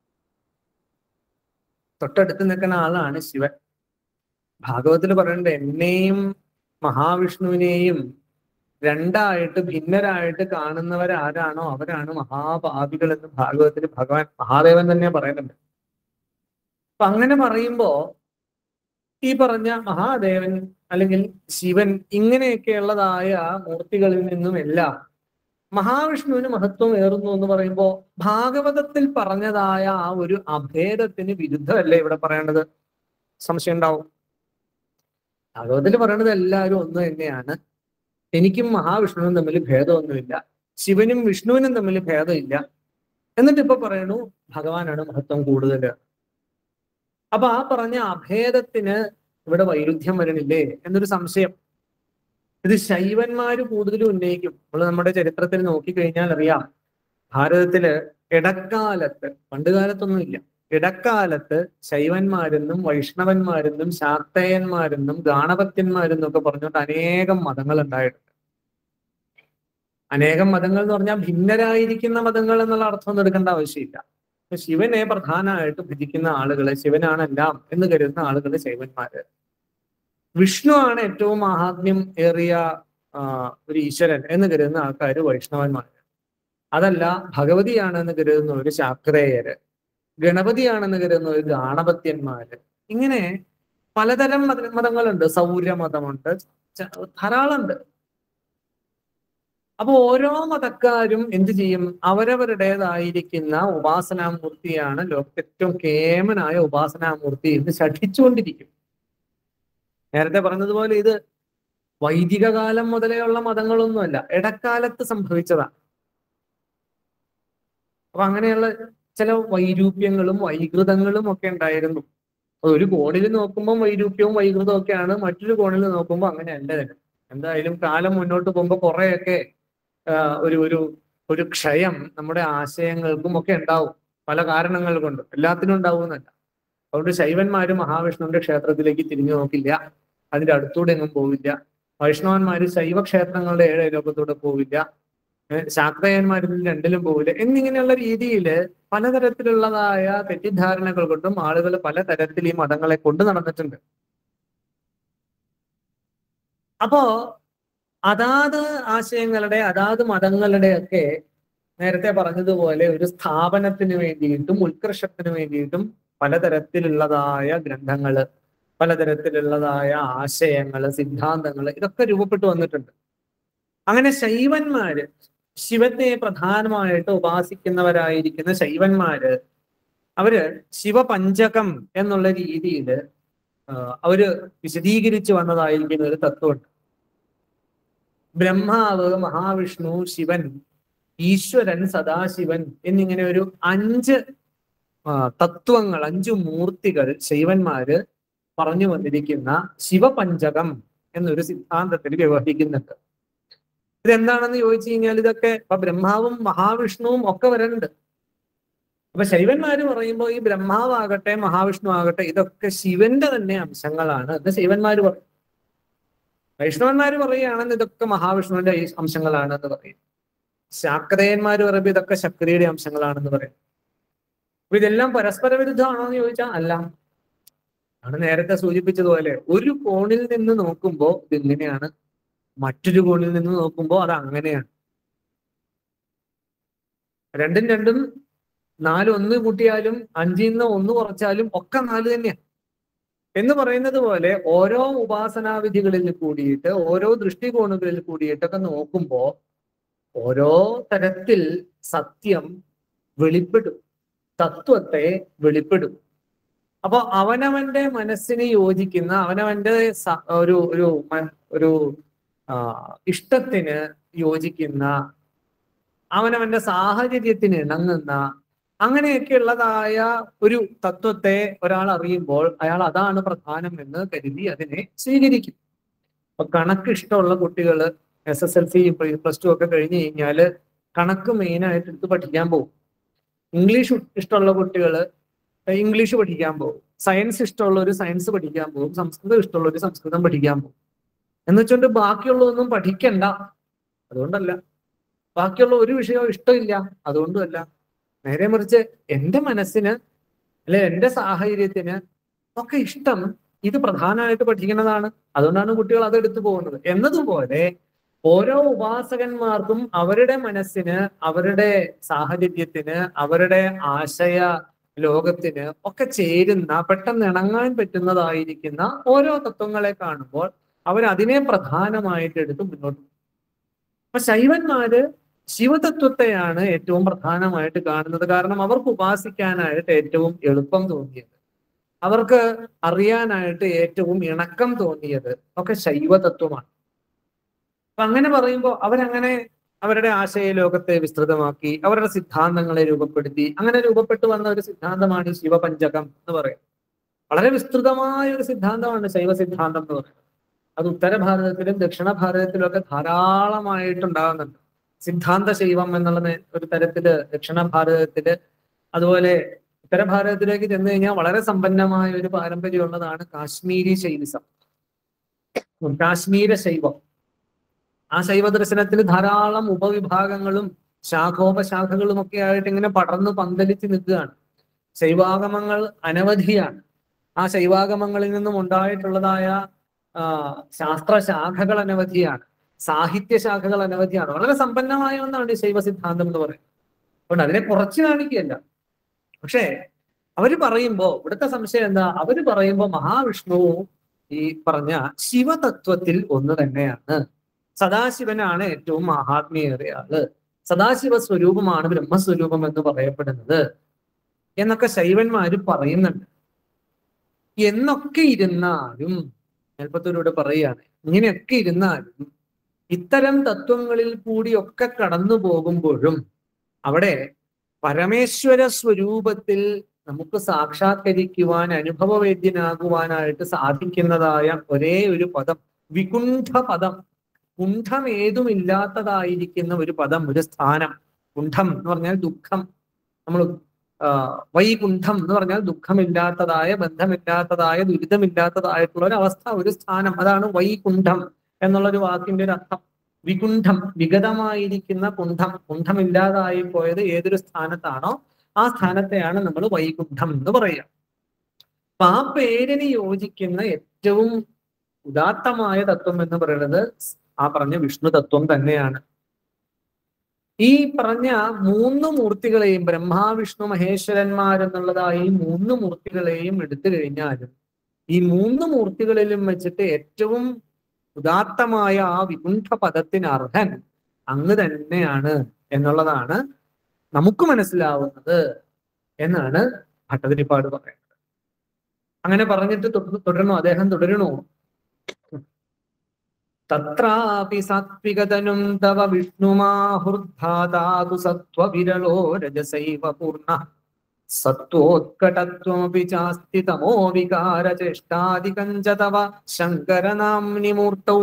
തൊട്ടടുത്ത് നിൽക്കുന്ന ആളാണ് ശിവൻ ഭാഗവത്തിൽ പറയുന്നുണ്ട് എന്നെയും മഹാവിഷ്ണുവിനെയും രണ്ടായിട്ട് ഭിന്നരായിട്ട് കാണുന്നവരാരാണോ അവരാണ് മഹാപാപികൾ എന്ന് ഭാഗവത്തിൽ ഭഗവാൻ മഹാദേവൻ തന്നെ പറയുന്നുണ്ട് അപ്പൊ അങ്ങനെ പറയുമ്പോ ഈ പറഞ്ഞ മഹാദേവൻ അല്ലെങ്കിൽ ശിവൻ ഇങ്ങനെയൊക്കെയുള്ളതായ മൂർത്തികളിൽ നിന്നും എല്ലാം മഹാവിഷ്ണുവിന് മഹത്വം ഏറുന്നു എന്ന് പറയുമ്പോൾ ഭാഗവതത്തിൽ പറഞ്ഞതായ ആ ഒരു അഭേദത്തിന് വിരുദ്ധമല്ലേ ഇവിടെ പറയേണ്ടത് സംശയം ഉണ്ടാവും ഭാഗവതത്തിൽ പറയണത് എല്ലാവരും ഒന്ന് തന്നെയാണ് എനിക്കും മഹാവിഷ്ണുവിനും തമ്മിൽ ഭേദമൊന്നുമില്ല ശിവനും വിഷ്ണുവിനും തമ്മിൽ ഭേദമില്ല എന്നിട്ട് ഇപ്പൊ പറയണു ഭഗവാനാണ് മഹത്വം കൂടുതൽ അപ്പൊ ആ പറഞ്ഞ അഭേദത്തിന് ഇവിടെ വൈരുദ്ധ്യം വരണില്ലേ എന്നൊരു സംശയം ഇത് ശൈവന്മാര് കൂടുതലും ഉന്നയിക്കും നമ്മൾ നമ്മുടെ ചരിത്രത്തിൽ നോക്കിക്കഴിഞ്ഞാൽ അറിയാം ഭാരതത്തില് ഇടക്കാലത്ത് പണ്ട് കാലത്തൊന്നുമില്ല ഇടക്കാലത്ത് ശൈവന്മാരെന്നും വൈഷ്ണവന്മാരെന്നും ശാക്തേയന്മാരെന്നും ഗാണപത്യന്മാരെന്നും ഒക്കെ പറഞ്ഞുകൊണ്ട് അനേകം മതങ്ങൾ ഉണ്ടായിട്ടുണ്ട് അനേകം മതങ്ങൾ എന്ന് പറഞ്ഞാൽ ഭിന്നരായിരിക്കുന്ന മതങ്ങൾ എന്നുള്ള അർത്ഥമൊന്നും എടുക്കേണ്ട ആവശ്യമില്ല ഇപ്പൊ ശിവനെ പ്രധാനമായിട്ട് ഭജിക്കുന്ന ആളുകള് ശിവനാണ് എല്ലാം എന്ന് കരുതുന്ന ആളുകള് ശൈവന്മാര് വിഷ്ണു ആണ് ഏറ്റവും മഹാത്മ്യം ഏറിയ ആ, ഒരു ഈശ്വരൻ എന്ന് കരുതുന്ന ആൾക്കാര് വൈഷ്ണവന്മാര് അതല്ല ഭഗവതിയാണെന്ന് കരുതുന്നവര് ശാക്രേയര് ഗണപതിയാണെന്ന് കരുതുന്നവര് ഗാണപത്യന്മാര് ഇങ്ങനെ പലതരം മത മതങ്ങളുണ്ട് സൗര്യമതമുണ്ട് ച- ധാരാളമുണ്ട് അപ്പൊ ഓരോ മതക്കാരും എന്ത് ചെയ്യും അവരവരുടേതായിരിക്കുന്ന ഉപാസനാമൂർത്തിയാണ് ലോകത്തെ ഏറ്റവും കേമനായ ഉപാസനാമൂർത്തി എന്ന് ശഠിച്ചുകൊണ്ടിരിക്കും നേരത്തെ പറഞ്ഞതുപോലെ ഇത് വൈദിക കാലം മുതലെയുള്ള മതങ്ങളൊന്നുമല്ല ഇടക്കാലത്ത് സംഭവിച്ചതാണ് അപ്പൊ അങ്ങനെയുള്ള ചില വൈരൂപ്യങ്ങളും വൈകൃതങ്ങളും ഒക്കെ ഉണ്ടായിരുന്നു അപ്പൊ ഒരു കോണിൽ നോക്കുമ്പോൾ വൈരൂപ്യവും വൈകൃതവും ഒക്കെയാണ് മറ്റൊരു കോണിൽ നോക്കുമ്പോൾ അങ്ങനെ അല്ല തന്നെ എന്തായാലും കാലം മുന്നോട്ട് പോകുമ്പോൾ കുറെയൊക്കെ ആ, ഒരു ഒരു ഒരു ക്ഷയം നമ്മുടെ ആശയങ്ങൾക്കും ഒക്കെ ഉണ്ടാവും പല കാരണങ്ങൾ കൊണ്ട് എല്ലാത്തിനും ഉണ്ടാവുമെന്നല്ല അതുകൊണ്ട് ശൈവന്മാര് മഹാവിഷ്ണുവിന്റെ ക്ഷേത്രത്തിലേക്ക് തിരിഞ്ഞു നോക്കില്ല അതിന്റെ അടുത്തൂടെ എങ്ങും പോവില്ല വൈഷ്ണവന്മാര് ശൈവ ക്ഷേത്രങ്ങളുടെ ഏഴ് ലോകത്തൂടെ പോവില്ല ഏഹ് ശാക്തയന്മാരിൽ രണ്ടിലും പോവില്ല എന്നിങ്ങനെയുള്ള രീതിയിൽ പലതരത്തിലുള്ളതായ തെറ്റിദ്ധാരണകൾ കൊണ്ടും ആളുകൾ പലതരത്തിൽ ഈ മതങ്ങളെ കൊണ്ടു നടന്നിട്ടുണ്ട് അപ്പോ അതാത് ആശയങ്ങളുടെ അതാത് മതങ്ങളുടെ ഒക്കെ നേരത്തെ പറഞ്ഞതുപോലെ ഒരു സ്ഥാപനത്തിന് വേണ്ടിയിട്ടും ഉത്കർഷത്തിന് വേണ്ടിയിട്ടും പലതരത്തിലുള്ളതായ ഗ്രന്ഥങ്ങള് പലതരത്തിലുള്ളതായ ആശയങ്ങള് സിദ്ധാന്തങ്ങള് ഇതൊക്കെ രൂപപ്പെട്ടു വന്നിട്ടുണ്ട് അങ്ങനെ ശൈവന്മാര് ശിവത്തെ പ്രധാനമായിട്ട് ഉപാസിക്കുന്നവരായിരിക്കുന്ന ശൈവന്മാര് അവര് ശിവപഞ്ചകം എന്നുള്ള രീതിയിൽ അവര് വിശദീകരിച്ചു വന്നതായിരിക്കുന്ന ഒരു തത്വമുണ്ട് ബ്രഹ്മാവ് മഹാവിഷ്ണു ശിവൻ ഈശ്വരൻ സദാശിവൻ എന്നിങ്ങനെ ഒരു അഞ്ച് ആ, തത്വങ്ങൾ അഞ്ചു മൂർത്തികൾ ശൈവന്മാര് പറഞ്ഞു വന്നിരിക്കുന്ന ശിവപഞ്ചകം എന്നൊരു സിദ്ധാന്തത്തിൽ വ്യവഹരിക്കുന്നുണ്ട് ഇതെന്താണെന്ന് ചോദിച്ചു കഴിഞ്ഞാൽ ഇതൊക്കെ ഇപ്പൊ ബ്രഹ്മാവും മഹാവിഷ്ണുവും ഒക്കെ വരുന്നുണ്ട് അപ്പൊ ശൈവന്മാര് പറയുമ്പോൾ ഈ ബ്രഹ്മാവാകട്ടെ മഹാവിഷ്ണു ആകട്ടെ ഇതൊക്കെ ശിവന്റെ തന്നെ അംശങ്ങളാണ് എന്ന് ശൈവന്മാര് പറയും വൈഷ്ണവന്മാര് പറയുകയാണെന്ന് ഇതൊക്കെ മഹാവിഷ്ണുവിന്റെ ഈ അംശങ്ങളാണ് എന്ന് പറയും ശാക്രയന്മാര് പറയുമ്പോൾ ഇതൊക്കെ ശക്തിയുടെ അംശങ്ങളാണെന്ന് പറയും അപ്പൊ ഇതെല്ലാം പരസ്പര വിരുദ്ധമാണോ എന്ന് ചോദിച്ചാൽ അല്ല ആണ് നേരത്തെ സൂചിപ്പിച്ചതുപോലെ ഒരു കോണിൽ നിന്ന് നോക്കുമ്പോൾ ഇതിങ്ങനെയാണ് മറ്റൊരു കോണിൽ നിന്ന് നോക്കുമ്പോൾ അത് അങ്ങനെയാണ് രണ്ടും രണ്ടും നാല് ഒന്ന് കൂട്ടിയാലും അഞ്ചിൽ നിന്ന് ഒന്ന് കുറച്ചാലും ഒക്കെ നാല് തന്നെയാണ് എന്ന് പറയുന്നത് പോലെ ഓരോ ഉപാസനാവിധികളിൽ കൂടിയിട്ട് ഓരോ ദൃഷ്ടികോണുകളിൽ കൂടിയിട്ടൊക്കെ നോക്കുമ്പോ ഓരോ തരത്തിൽ സത്യം വെളിപ്പെടും തത്വത്തെ വെളിപ്പെടും അപ്പൊ അവനവന്റെ മനസ്സിന് യോജിക്കുന്ന അവനവന്റെ സ- ഒരു ഒരു മ- ഒരു ആ, ഇഷ്ടത്തിന് യോജിക്കുന്ന അവനവന്റെ സാഹചര്യത്തിന് ഇണങ്ങുന്ന അങ്ങനെയൊക്കെയുള്ളതായ ഒരു തത്വത്തെ ഒരാൾ അറിയുമ്പോൾ അയാൾ അതാണ് പ്രധാനം എന്ന് കരുതി അതിനെ സ്വീകരിക്കും അപ്പൊ കണക്ക് ഇഷ്ടമുള്ള കുട്ടികൾ S S L C plus two ഒക്കെ കഴിഞ്ഞ് കഴിഞ്ഞാല് കണക്ക് മെയിൻ ആയിട്ട് എടുത്ത് പഠിക്കാൻ പോകും ഇംഗ്ലീഷ് ഇഷ്ടമുള്ള കുട്ടികൾ ഇംഗ്ലീഷ് പഠിക്കാൻ പോകും സയൻസ് ഇഷ്ടമുള്ള ഒരു സയൻസ് പഠിക്കാൻ പോകും സംസ്കൃതം ഇഷ്ടമുള്ള ഒരു സംസ്കൃതം പഠിക്കാൻ പോകും എന്ന് വെച്ചുകൊണ്ട് ബാക്കിയുള്ളതൊന്നും പഠിക്കണ്ട അതുകൊണ്ടല്ല ബാക്കിയുള്ള ഒരു വിഷയവും ഇഷ്ടമില്ല അതുകൊണ്ടുമല്ല നേരെ മറിച്ച് എന്റെ മനസ്സിന് അല്ലെ എന്റെ സാഹചര്യത്തിന് ഒക്കെ ഇഷ്ടം ഇത് പ്രധാനമായിട്ട് പഠിക്കുന്നതാണ് അതുകൊണ്ടാണ് കുട്ടികൾ അത് എടുത്തു പോകുന്നത് എന്നതുപോലെ ഓരോ ഉപാസകന്മാർക്കും അവരുടെ മനസ്സിന് അവരുടെ സാഹചര്യത്തിന് അവരുടെ ആശയ ലോകത്തിന് ഒക്കെ ചേരുന്ന പെട്ടെന്ന് ഇണങ്ങാൻ പറ്റുന്നതായിരിക്കുന്ന ഓരോ തത്വങ്ങളെ കാണുമ്പോൾ അവർ അതിനെ പ്രധാനമായിട്ട് എടുത്ത് മുന്നോട്ട് പോകും. അപ്പൊ ശൈവന്മാര് ശിവതത്വത്തെയാണ് ഏറ്റവും പ്രധാനമായിട്ട് കാണുന്നത് കാരണം അവർക്ക് ഉപാസിക്കാനായിട്ട് ഏറ്റവും എളുപ്പം തോന്നിയത് അവർക്ക് അറിയാനായിട്ട് ഏറ്റവും ഇണക്കം തോന്നിയത് ഒക്കെ ശൈവതത്വമാണ് അപ്പൊ അങ്ങനെ പറയുമ്പോൾ അവരങ്ങനെ അവരുടെ ആശയ ലോകത്തെ വിസ്തൃതമാക്കി അവരുടെ സിദ്ധാന്തങ്ങളെ രൂപപ്പെടുത്തി അങ്ങനെ രൂപപ്പെട്ടു വന്ന ഒരു സിദ്ധാന്തമാണ് ഈ ശിവപഞ്ചകം എന്ന് പറയുന്നത് വളരെ വിസ്തൃതമായ ഒരു സിദ്ധാന്തമാണ് ശൈവ സിദ്ധാന്തം എന്ന് പറയുന്നത് അത് ഉത്തര ഭാരതത്തിലും ദക്ഷിണ ഭാരതത്തിലും ഒക്കെ ധാരാളമായിട്ടുണ്ടാകുന്നുണ്ട് സിദ്ധാന്ത ശൈവം എന്നുള്ള നേ- ഒരു തരത്തില് ദക്ഷിണ ഭാരതത്തില് അതുപോലെ ഉത്തര ഭാരതത്തിലേക്ക് ചെന്ന് കഴിഞ്ഞാൽ വളരെ സമ്പന്നമായ ഒരു പാരമ്പര്യമുള്ളതാണ് കാശ്മീരി ശൈവിസം കാശ്മീര ശൈവം ആ ശൈവ ദർശനത്തിൽ ധാരാളം ഉപവിഭാഗങ്ങളും ശാഖോപശാഖകളും ഒക്കെ ആയിട്ട് ഇങ്ങനെ പടർന്നു പന്തലിച്ച് നിൽക്കുകയാണ് ശൈവാഗമങ്ങൾ അനവധിയാണ് ആ ശൈവാഗമങ്ങളിൽ നിന്നും ഉണ്ടായിട്ടുള്ളതായ ആ, ശാസ്ത്രശാഖകൾ അനവധിയാണ് സാഹിത്യ ശാഖകൾ അനവധിയാണ് വളരെ സമ്പന്നമായ ഒന്നാണ് ഈ ശൈവ സിദ്ധാന്തം എന്ന് പറയുന്നത് അതുകൊണ്ട് അതിനെ കുറച്ച് കാണിക്കുകയല്ല പക്ഷേ അവര് പറയുമ്പോ ഇവിടുത്തെ സംശയം എന്താ അവര് പറയുമ്പോ മഹാവിഷ്ണുവും ഈ പറഞ്ഞ ശിവതത്വത്തിൽ ഒന്ന് തന്നെയാണ് സദാശിവനാണ് ഏറ്റവും മഹാത്മീയേറിയ ആള് സദാശിവ സ്വരൂപമാണ് ബ്രഹ്മസ്വരൂപം എന്ന് പറയപ്പെടുന്നത് എന്നൊക്കെ ശൈവന്മാര് പറയുന്നുണ്ട് എന്നൊക്കെ ഇരുന്നാലും മേൽപ്പത്തൂരോട് പറയുകയാണ് ഇങ്ങനെയൊക്കെ ഇരുന്നാലും ഇത്തരം തത്വങ്ങളിൽ കൂടിയൊക്കെ കടന്നു പോകുമ്പോഴും അവിടെ പരമേശ്വര സ്വരൂപത്തിൽ നമുക്ക് സാക്ഷാത്കരിക്കുവാൻ അനുഭവവേദ്യനാകുവാനായിട്ട് സാധിക്കുന്നതായ ഒരേ ഒരു പദം വികുണ്ഠ പദം കുണ്ഠം ഏതുമില്ലാത്തതായിരിക്കുന്ന ഒരു പദം ഒരു സ്ഥാനം കുണ്ഠം എന്ന് പറഞ്ഞാൽ ദുഃഖം നമ്മൾ വൈകുണ്ഠം എന്ന് പറഞ്ഞാൽ ദുഃഖമില്ലാത്തതായ ബന്ധമില്ലാത്തതായ ദുരിതമില്ലാത്തതായിട്ടുള്ള ഒരു അവസ്ഥ ഒരു സ്ഥാനം അതാണ് വൈകുണ്ഠം എന്നുള്ള ഒരു വാക്കിന്റെ ഒരു അർത്ഥം വികുണ്ഠം വിഗതമായിരിക്കുന്ന കുണ്ഠം കുണ്ഠമില്ലാതായി പോയത് ഏതൊരു സ്ഥാനത്താണോ ആ സ്ഥാനത്തെയാണ് നമ്മൾ വൈകുണ്ഠം എന്ന് പറയുക അപ്പൊ ആ പേരിന് യോജിക്കുന്ന ഏറ്റവും ഉദാത്തമായ തത്വം എന്ന് പറയുന്നത് ആ പറഞ്ഞ വിഷ്ണു തത്വം തന്നെയാണ് ഈ പറഞ്ഞ മൂന്ന് മൂർത്തികളെയും ബ്രഹ്മാ വിഷ്ണു മഹേശ്വരന്മാരെന്നുള്ളതായി ഈ മൂന്ന് മൂർത്തികളെയും എടുത്തു കഴിഞ്ഞാലും ഈ മൂന്ന് മൂർത്തികളിലും വെച്ചിട്ട് ഏറ്റവും ഉദാത്തമായ ആ വികുണ്ഠ പദത്തിന് അർഹൻ അങ്ങ് തന്നെയാണ് എന്നുള്ളതാണ് നമുക്ക് മനസ്സിലാവുന്നത് എന്നാണ് ഭട്ടതിരിപ്പാട് പറയുന്നത് അങ്ങനെ പറഞ്ഞിട്ട് തുടർ- തുടരണു അദ്ദേഹം തുടരണു തത്രാപി സാത്വികതനും തവ വിഷ്ണുമാഹുർധാതാതു സത്വവിരളോ രജസൈവ പൂർണ്ണ സത്വോത്കടത്വമപി ചാസ്തി തമോ വികാരചേഷ്ടാദികം ച തവ ശങ്കരനാംനി മൂർത്തൗ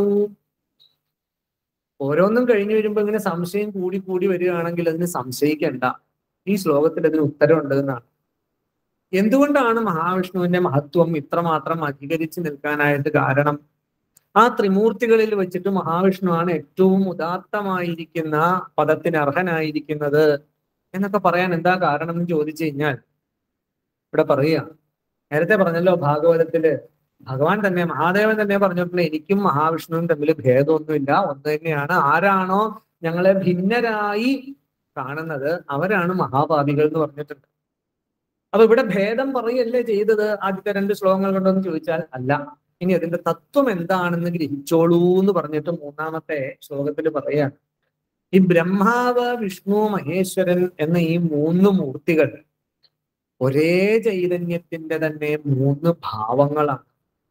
ഓരോന്നും കഴിഞ്ഞു വരുമ്പോ ഇങ്ങനെ സംശയം കൂടി കൂടി വരികയാണെങ്കിൽ അതിന് സംശയിക്കണ്ട ഈ ശ്ലോകത്തിൽ അതിന് ഉത്തരമുണ്ട് എന്നാണ് എന്തുകൊണ്ടാണ് മഹാവിഷ്ണുവിന്റെ മഹത്വം ഇത്രമാത്രം അധികരിച്ച് നിൽക്കാനായിട്ട് കാരണം ആ ത്രിമൂർത്തികളിൽ വെച്ചിട്ട് മഹാവിഷ്ണുവാണ് ഏറ്റവും ഉദാത്തമായിരിക്കുന്ന പദത്തിന് അർഹനായിരിക്കുന്നത് എന്നൊക്കെ പറയാൻ എന്താ കാരണം എന്ന് ചോദിച്ചു കഴിഞ്ഞാൽ ഇവിടെ പറയുക നേരത്തെ പറഞ്ഞല്ലോ ഭാഗവതത്തില് ഭഗവാൻ തന്നെ മഹാദേവൻ തന്നെ പറഞ്ഞിട്ടുള്ള എനിക്കും മഹാവിഷ്ണുവും തമ്മിൽ ഭേദമൊന്നുമില്ല ഒന്ന് തന്നെയാണ് ആരാണോ ഞങ്ങളെ ഭിന്നരായി കാണുന്നത് അവരാണ് മഹാപാപികൾ എന്ന് പറഞ്ഞിട്ടുണ്ട് അപ്പൊ ഇവിടെ ഭേദം പറയല്ലേ ചെയ്തത് ആദ്യത്തെ രണ്ട് ശ്ലോകങ്ങൾ കൊണ്ടൊന്ന് ചോദിച്ചാൽ അല്ല ഇനി അതിന്റെ തത്വം എന്താണെന്ന് ഗ്രഹിച്ചോളൂ എന്ന് പറഞ്ഞിട്ട് മൂന്നാമത്തെ ശ്ലോകത്തിൽ പറയാണ് ഈ ബ്രഹ്മാവ് വിഷ്ണു മഹേശ്വരൻ എന്ന ഈ മൂന്ന് മൂർത്തികൾ ഒരേ ചൈതന്യത്തിന്റെ തന്നെ മൂന്ന് ഭാവങ്ങളാണ്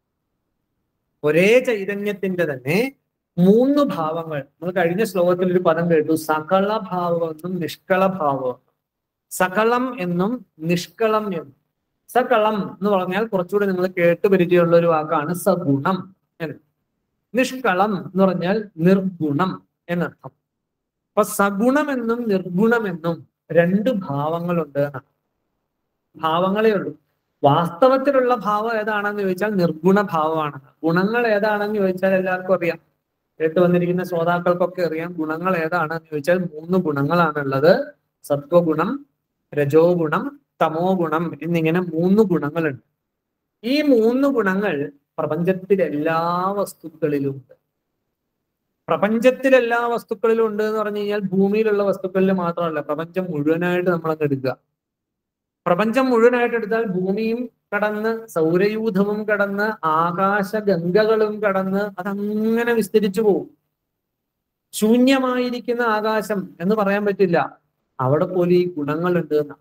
ഒരേ ചൈതന്യത്തിന്റെ തന്നെ മൂന്ന് ഭാവങ്ങൾ നമ്മൾ കഴിഞ്ഞ ശ്ലോകത്തിൽ ഒരു പദം കേട്ടു സകള ഭാവമെന്നും നിഷ്കള ഭാവം സകളം എന്നും നിഷ്കളം എന്നും സകളം എന്ന് പറഞ്ഞാൽ കുറച്ചുകൂടി നിങ്ങൾ കേട്ട് പരിചയമുള്ള ഒരു വാക്കാണ് സഗുണം എന്ന് നിഷ്കളം എന്ന് പറഞ്ഞാൽ നിർഗുണം എന്നർത്ഥം അപ്പൊ സഗുണമെന്നും നിർഗുണമെന്നും രണ്ട് ഭാവങ്ങളുണ്ട് എന്നാണ് ഭാവങ്ങളേ ഉള്ളൂ വാസ്തവത്തിലുള്ള ഭാവം ഏതാണെന്ന് ചോദിച്ചാൽ നിർഗുണ ഭാവമാണ് ഗുണങ്ങൾ ഏതാണെന്ന് ചോദിച്ചാൽ എല്ലാവർക്കും അറിയാം കേട്ട് വന്നിരിക്കുന്ന ശ്രോതാക്കൾക്കൊക്കെ അറിയാം ഗുണങ്ങൾ ഏതാണെന്ന് ചോദിച്ചാൽ മൂന്ന് ഗുണങ്ങളാണുള്ളത് സത്വഗുണം രജോ ഗുണം തമോ ഗുണം എന്നിങ്ങനെ മൂന്ന് ഗുണങ്ങളുണ്ട് ഈ മൂന്ന് ഗുണങ്ങൾ പ്രപഞ്ചത്തിലെ എല്ലാ വസ്തുക്കളിലും ഉണ്ട് പ്രപഞ്ചത്തിലെ എല്ലാ വസ്തുക്കളിലും ഉണ്ട് എന്ന് പറഞ്ഞു കഴിഞ്ഞാൽ ഭൂമിയിലുള്ള വസ്തുക്കളിൽ മാത്രമല്ല പ്രപഞ്ചം മുഴുവനായിട്ട് നമ്മൾ അങ്ങ് എടുക്കുക പ്രപഞ്ചം മുഴുവനായിട്ട് എടുത്താൽ ഭൂമിയും കടന്ന് സൗരയൂഥവും കടന്ന് ആകാശഗംഗകളും കടന്ന് അതങ്ങനെ വിസ്തരിച്ചു പോകും ശൂന്യമായിരിക്കുന്ന ആകാശം എന്ന് പറയാൻ പറ്റില്ല അവിടെ പോലെ ഈ ഗുണങ്ങളുണ്ട് എന്നാ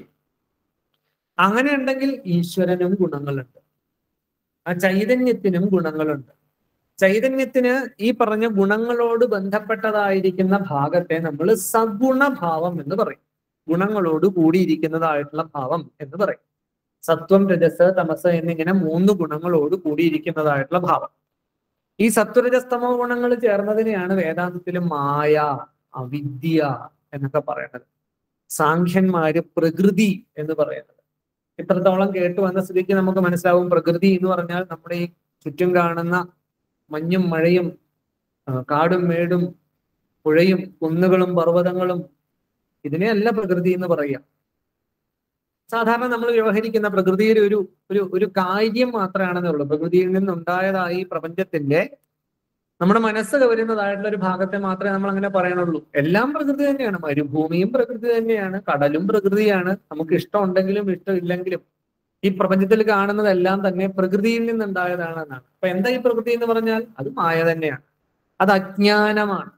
അങ്ങനെ ഉണ്ടെങ്കിൽ ഈശ്വരനും ഗുണങ്ങളുണ്ട് ആ ചൈതന്യത്തിനും ഗുണങ്ങളുണ്ട് ചൈതന്യത്തിന് ഈ പറഞ്ഞ ഗുണങ്ങളോട് ബന്ധപ്പെട്ടതായിരിക്കുന്ന ഭാഗത്തെ നമ്മൾ സഗുണഭാവം എന്ന് പറയും ഗുണങ്ങളോട് കൂടിയിരിക്കുന്നതായിട്ടുള്ള ഭാവം എന്ന് പറയും സത്വം രജസ് തമസ് എന്നിങ്ങനെ മൂന്ന് ഗുണങ്ങളോട് കൂടിയിരിക്കുന്നതായിട്ടുള്ള ഭാവം ഈ സത്വരജസ്തമോ ഗുണങ്ങൾ ചേർന്നതിനെയാണ് വേദാന്തത്തിൽ മായ അവിദ്യ എന്നൊക്കെ പറയുന്നത് സാഖ്യന്മാര് പ്രകൃതി എന്ന് പറയുന്നത് ഇത്രത്തോളം കേട്ടു വന്ന സ്ഥിതിക്ക് നമുക്ക് മനസ്സിലാവും പ്രകൃതി എന്ന് പറഞ്ഞാൽ നമ്മുടെ ഈ ചുറ്റും കാണുന്ന മഞ്ഞും മഴയും ആ, കാടും മേടും പുഴയും കുന്നുകളും പർവ്വതങ്ങളും ഇതിനെയല്ല പ്രകൃതി എന്ന് പറയുക സാധാരണ നമ്മൾ വ്യവഹരിക്കുന്ന പ്രകൃതിയുടെ ഒരു ഒരു ഒരു കാര്യം മാത്രമാണെന്നേ ഉള്ളൂ പ്രകൃതിയിൽ നിന്നുണ്ടായതായി ഈ പ്രപഞ്ചത്തിന്റെ നമ്മുടെ മനസ്സ് കവരുന്നതായിട്ടുള്ള ഒരു ഭാഗത്തെ മാത്രമേ നമ്മൾ അങ്ങനെ പറയണുള്ളൂ എല്ലാം പ്രകൃതി തന്നെയാണ് മരുഭൂമിയും പ്രകൃതി തന്നെയാണ് കടലും പ്രകൃതിയാണ് നമുക്ക് ഇഷ്ടമുണ്ടെങ്കിലും ഇഷ്ടമില്ലെങ്കിലും ഈ പ്രപഞ്ചത്തിൽ കാണുന്നതെല്ലാം തന്നെ പ്രകൃതിയിൽ നിന്നുണ്ടായതാണ് എന്നാണ് അപ്പൊ എന്താ ഈ പ്രകൃതി എന്ന് പറഞ്ഞാൽ അത് മായ തന്നെയാണ് അത് അജ്ഞാനമാണ്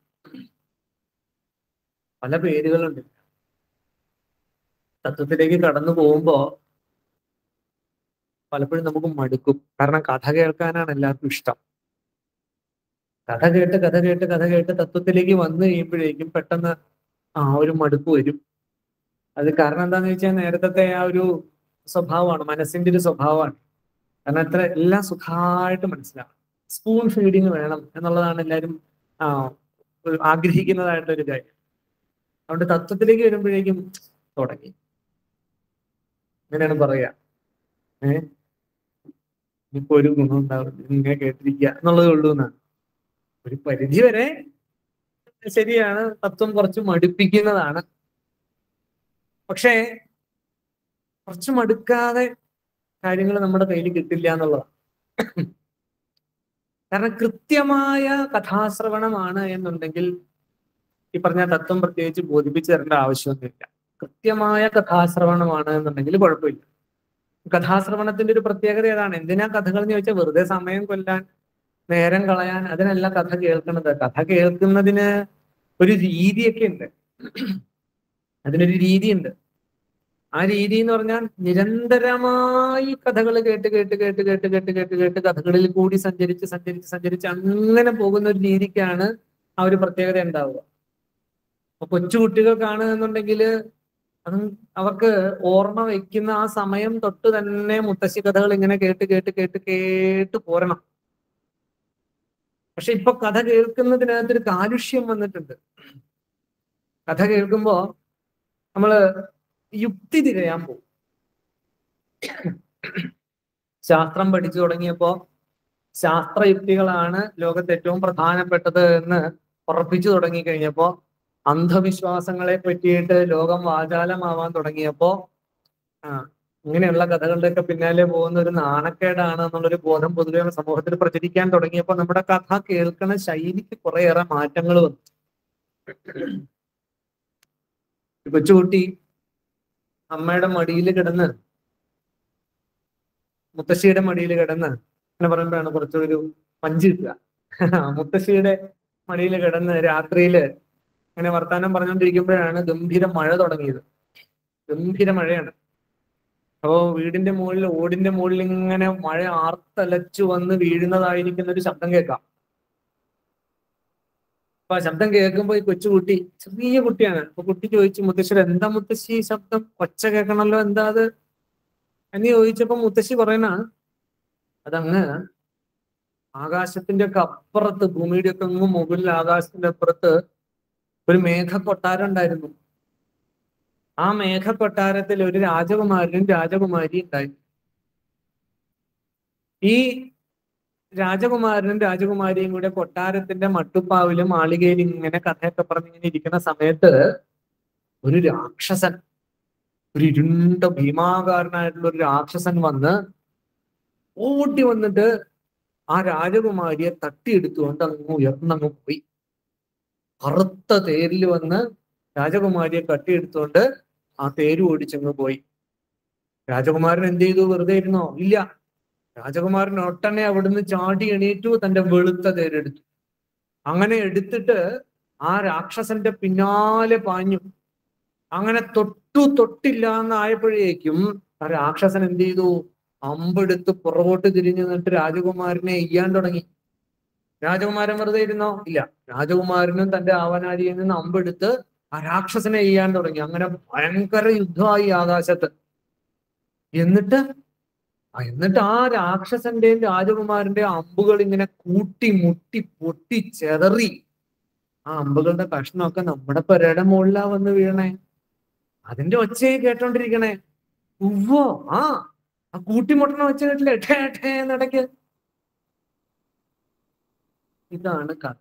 പല പേരുകളുണ്ട് തത്വത്തിലേക്ക് കടന്നു പോകുമ്പോ പലപ്പോഴും നമുക്ക് മടുക്കും കാരണം കഥ കേൾക്കാനാണ് എല്ലാവർക്കും ഇഷ്ടം കഥ കേട്ട് കഥ കേട്ട് കഥ കേട്ട് തത്വത്തിലേക്ക് വന്നു കഴിയുമ്പോഴേക്കും പെട്ടെന്ന് ആ ഒരു മടുപ്പ് വരും അത് കാരണം എന്താന്ന് വെച്ചാൽ നേരത്തെ ആ ഒരു സ്വഭാവമാണ് മനസ്സിന്റെ ഒരു സ്വഭാവമാണ് കാരണം അത്ര എല്ലാം സുഖമായിട്ട് മനസ്സിലാവും സ്പൂൺ ഫീഡിങ് വേണം എന്നുള്ളതാണ് എല്ലാവരും ആ ഒരു ആഗ്രഹിക്കുന്നതായിട്ടുള്ള ഒരു കാര്യം അതുകൊണ്ട് തത്വത്തിലേക്ക് വരുമ്പോഴേക്കും തുടങ്ങി അങ്ങനെയാണ് പറയാ ഏഹ് ഇനിയിപ്പോ ഒരു ഗുണം ഉണ്ടാവും ഇങ്ങനെ കേട്ടിരിക്കുക എന്നുള്ളതേ ഉള്ളൂ എന്നാണ് ഒരു പരിധി വരെ ശരിയാണ് തത്വം കുറച്ച് മടുപ്പിക്കുന്നതാണ് പക്ഷേ കുറച്ച് മടുക്കാതെ കാര്യങ്ങൾ നമ്മുടെ കയ്യിൽ കിട്ടില്ല എന്നുള്ളതാണ് കാരണം കൃത്യമായ കഥാശ്രവണമാണ് എന്നുണ്ടെങ്കിൽ ഈ പറഞ്ഞ തത്വം പ്രത്യേകിച്ച് ബോധിപ്പിച്ചു തരേണ്ട ആവശ്യമൊന്നുമില്ല കൃത്യമായ കഥാശ്രവണമാണ് എന്നുണ്ടെങ്കിൽ കുഴപ്പമില്ല കഥാശ്രവണത്തിന്റെ ഒരു പ്രത്യേകത ഏതാണ് എന്തിനാ കഥകൾ എന്ന് ചോദിച്ചാൽ വെറുതെ സമയം കൊല്ലാൻ നേരം കളയാൻ അതിനല്ല കഥ കേൾക്കുന്നത് കഥ കേൾക്കുന്നതിന് ഒരു രീതിയൊക്കെ ഉണ്ട് അതിനൊരു രീതിയുണ്ട് ആ രീതി എന്ന് പറഞ്ഞാൽ നിരന്തരമായി കഥകൾ കേട്ട് കേട്ട് കേട്ട് കേട്ട് കേട്ട് കേട്ട് കേട്ട് കഥകളിൽ കൂടി സഞ്ചരിച്ച് സഞ്ചരിച്ച് സഞ്ചരിച്ച് അങ്ങനെ പോകുന്ന ഒരു രീതിക്കാണ് ആ ഒരു പ്രത്യേകത ഉണ്ടാവുക അപ്പൊ കൊച്ചുകുട്ടികൾക്കാണ് എന്നുണ്ടെങ്കിൽ അത് അവർക്ക് ഓർമ്മ വെക്കുന്ന ആ സമയം തൊട്ട് തന്നെ മുത്തശ്ശി കഥകൾ ഇങ്ങനെ കേട്ട് കേട്ട് കേട്ട് കേട്ട് പോരണം പക്ഷെ ഇപ്പൊ കഥ കേൾക്കുന്നതിനകത്തൊരു കാലുഷ്യം വന്നിട്ടുണ്ട് കഥ കേൾക്കുമ്പോ നമ്മള് യുക്തി തിരയാൻ പോകും ശാസ്ത്രം പഠിച്ചു തുടങ്ങിയപ്പോ ശാസ്ത്രയുക്തികളാണ് ലോകത്ത് ഏറ്റവും പ്രധാനപ്പെട്ടത് എന്ന് ഉറപ്പിച്ചു തുടങ്ങി കഴിഞ്ഞപ്പോ അന്ധവിശ്വാസങ്ങളെ പറ്റിയിട്ട് ലോകം വാചാലമാവാൻ തുടങ്ങിയപ്പോ ആ ഇങ്ങനെയുള്ള കഥകളുടെയൊക്കെ പിന്നാലെ പോകുന്ന ഒരു നാണക്കേടാണ് എന്നുള്ളൊരു ബോധം പൊതുവെ സമൂഹത്തിൽ പ്രചരിക്കാൻ തുടങ്ങിയപ്പോൾ നമ്മുടെ കഥ കേൾക്കുന്ന ശൈലിക്ക് കുറേയേറെ മാറ്റങ്ങൾ വന്നു ഒരു കൊച്ചുകുട്ടി അമ്മയുടെ മടിയിൽ കിടന്ന് മുത്തശ്ശിയുടെ മടിയിൽ കിടന്ന് അങ്ങനെ പറയുമ്പോഴാണ് കുറച്ചൊരു പഞ്ച് കിട്ടുക മുത്തശ്ശിയുടെ മടിയിൽ കിടന്ന് രാത്രിയില് അങ്ങനെ വർത്താനം പറഞ്ഞുകൊണ്ടിരിക്കുമ്പോഴാണ് ഗംഭീര മഴ തുടങ്ങിയത് ഗംഭീര മഴയാണ് അപ്പോ വീടിന്റെ മുകളിൽ ഓടിന്റെ മുകളിൽ ഇങ്ങനെ മഴ ആർത്തലച്ചു വന്ന് വീഴുന്നതായിരിക്കുന്ന ഒരു ശബ്ദം കേൾക്കാം അപ്പൊ ആ ശബ്ദം കേൾക്കുമ്പോ ഈ കൊച്ചുകുട്ടി ചെറിയ കുട്ടിയാണ് അപ്പൊ കുട്ടി ചോദിച്ചു മുത്തശ്ശി എന്താ മുത്തശ്ശി ഈ ശബ്ദം ഒച്ച കേൾക്കണല്ലോ എന്താ അത് എന്ന് ചോദിച്ചപ്പോ മുത്തശ്ശി പറയണ അതങ്ങ് ആകാശത്തിന്റെ ഒക്കെ അപ്പുറത്ത് ഭൂമിയുടെ ഒക്കെ അങ്ങ് മുകളിൽ ആകാശത്തിന്റെ അപ്പുറത്ത് ഒരു മേഘക്കൊട്ടാരം ഉണ്ടായിരുന്നു ആ മേഘക്കൊട്ടാരത്തിൽ ഒരു രാജകുമാരനും രാജകുമാരിയും ഉണ്ടായി ഈ രാജകുമാരനും രാജകുമാരിയും കൂടെ കൊട്ടാരത്തിന്റെ മട്ടുപ്പാവിലും മാളികയിലും ഇങ്ങനെ കഥയൊക്കെ പറഞ്ഞിങ്ങനെ ഇരിക്കുന്ന സമയത്ത് ഒരു രാക്ഷസൻ ഒരു ഇരുണ്ട ഭീമാകാരനായിട്ടുള്ള ഒരു രാക്ഷസൻ വന്ന് ഓടി വന്നിട്ട് ആ രാജകുമാരിയെ തട്ടിയെടുത്തുകൊണ്ട് അങ്ങ് ഉയർന്നങ്ങ് പോയി കറുത്ത തേരിൽ വന്ന് രാജകുമാരിയെ തട്ടിയെടുത്തുകൊണ്ട് ആ തേര് ഓടിച്ചങ്ങ് പോയി രാജകുമാരൻ എന്ത് ചെയ്തു വെറുതെ ഇരുന്നോ ഇല്ല രാജകുമാരൻ ഒട്ടനെ അവിടുന്ന് ചാടി എണീറ്റു തന്റെ വെളുത്ത തേരെടുത്തു അങ്ങനെ എടുത്തിട്ട് ആ രാക്ഷസന്റെ പിന്നാലെ പാഞ്ഞു അങ്ങനെ തൊട്ടു തൊട്ടില്ല എന്നായപ്പോഴേക്കും ആ രാക്ഷസൻ എന്ത് ചെയ്തു അമ്പെടുത്ത് പുറകോട്ട് തിരിഞ്ഞു നിന്നിട്ട് രാജകുമാരനെ എയ്യാൻ തുടങ്ങി രാജകുമാരൻ വെറുതെ ഇരുന്നോ ഇല്ല രാജകുമാരനും തന്റെ ആവനാരിയിൽ നിന്ന് അമ്പെടുത്ത് ആ രാക്ഷസനെ ചെയ്യാൻ തുടങ്ങി അങ്ങനെ ഭയങ്കര യുദ്ധമായി ആകാശത്ത് എന്നിട്ട് ആ എന്നിട്ട് ആ രാക്ഷസന്റെയും രാജകുമാരന്റെയും അമ്പുകൾ ഇങ്ങനെ കൂട്ടി മുട്ടി പൊട്ടി ചെതറി ആ അമ്പുകളുടെ കഷ്ണമൊക്കെ നമ്മുടെ പെരയുടെ മുകളിലാ വന്ന് വീണേ അതിന്റെ ഒച്ചയെ കേട്ടോണ്ടിരിക്കണേ ഉവ്വോ ആ ആ കൂട്ടിമുട്ടണ ഒച്ച കേട്ടില്ലേ ഠേ ഠേ എന്നിടയ്ക്ക് ഇതാണ് കഥ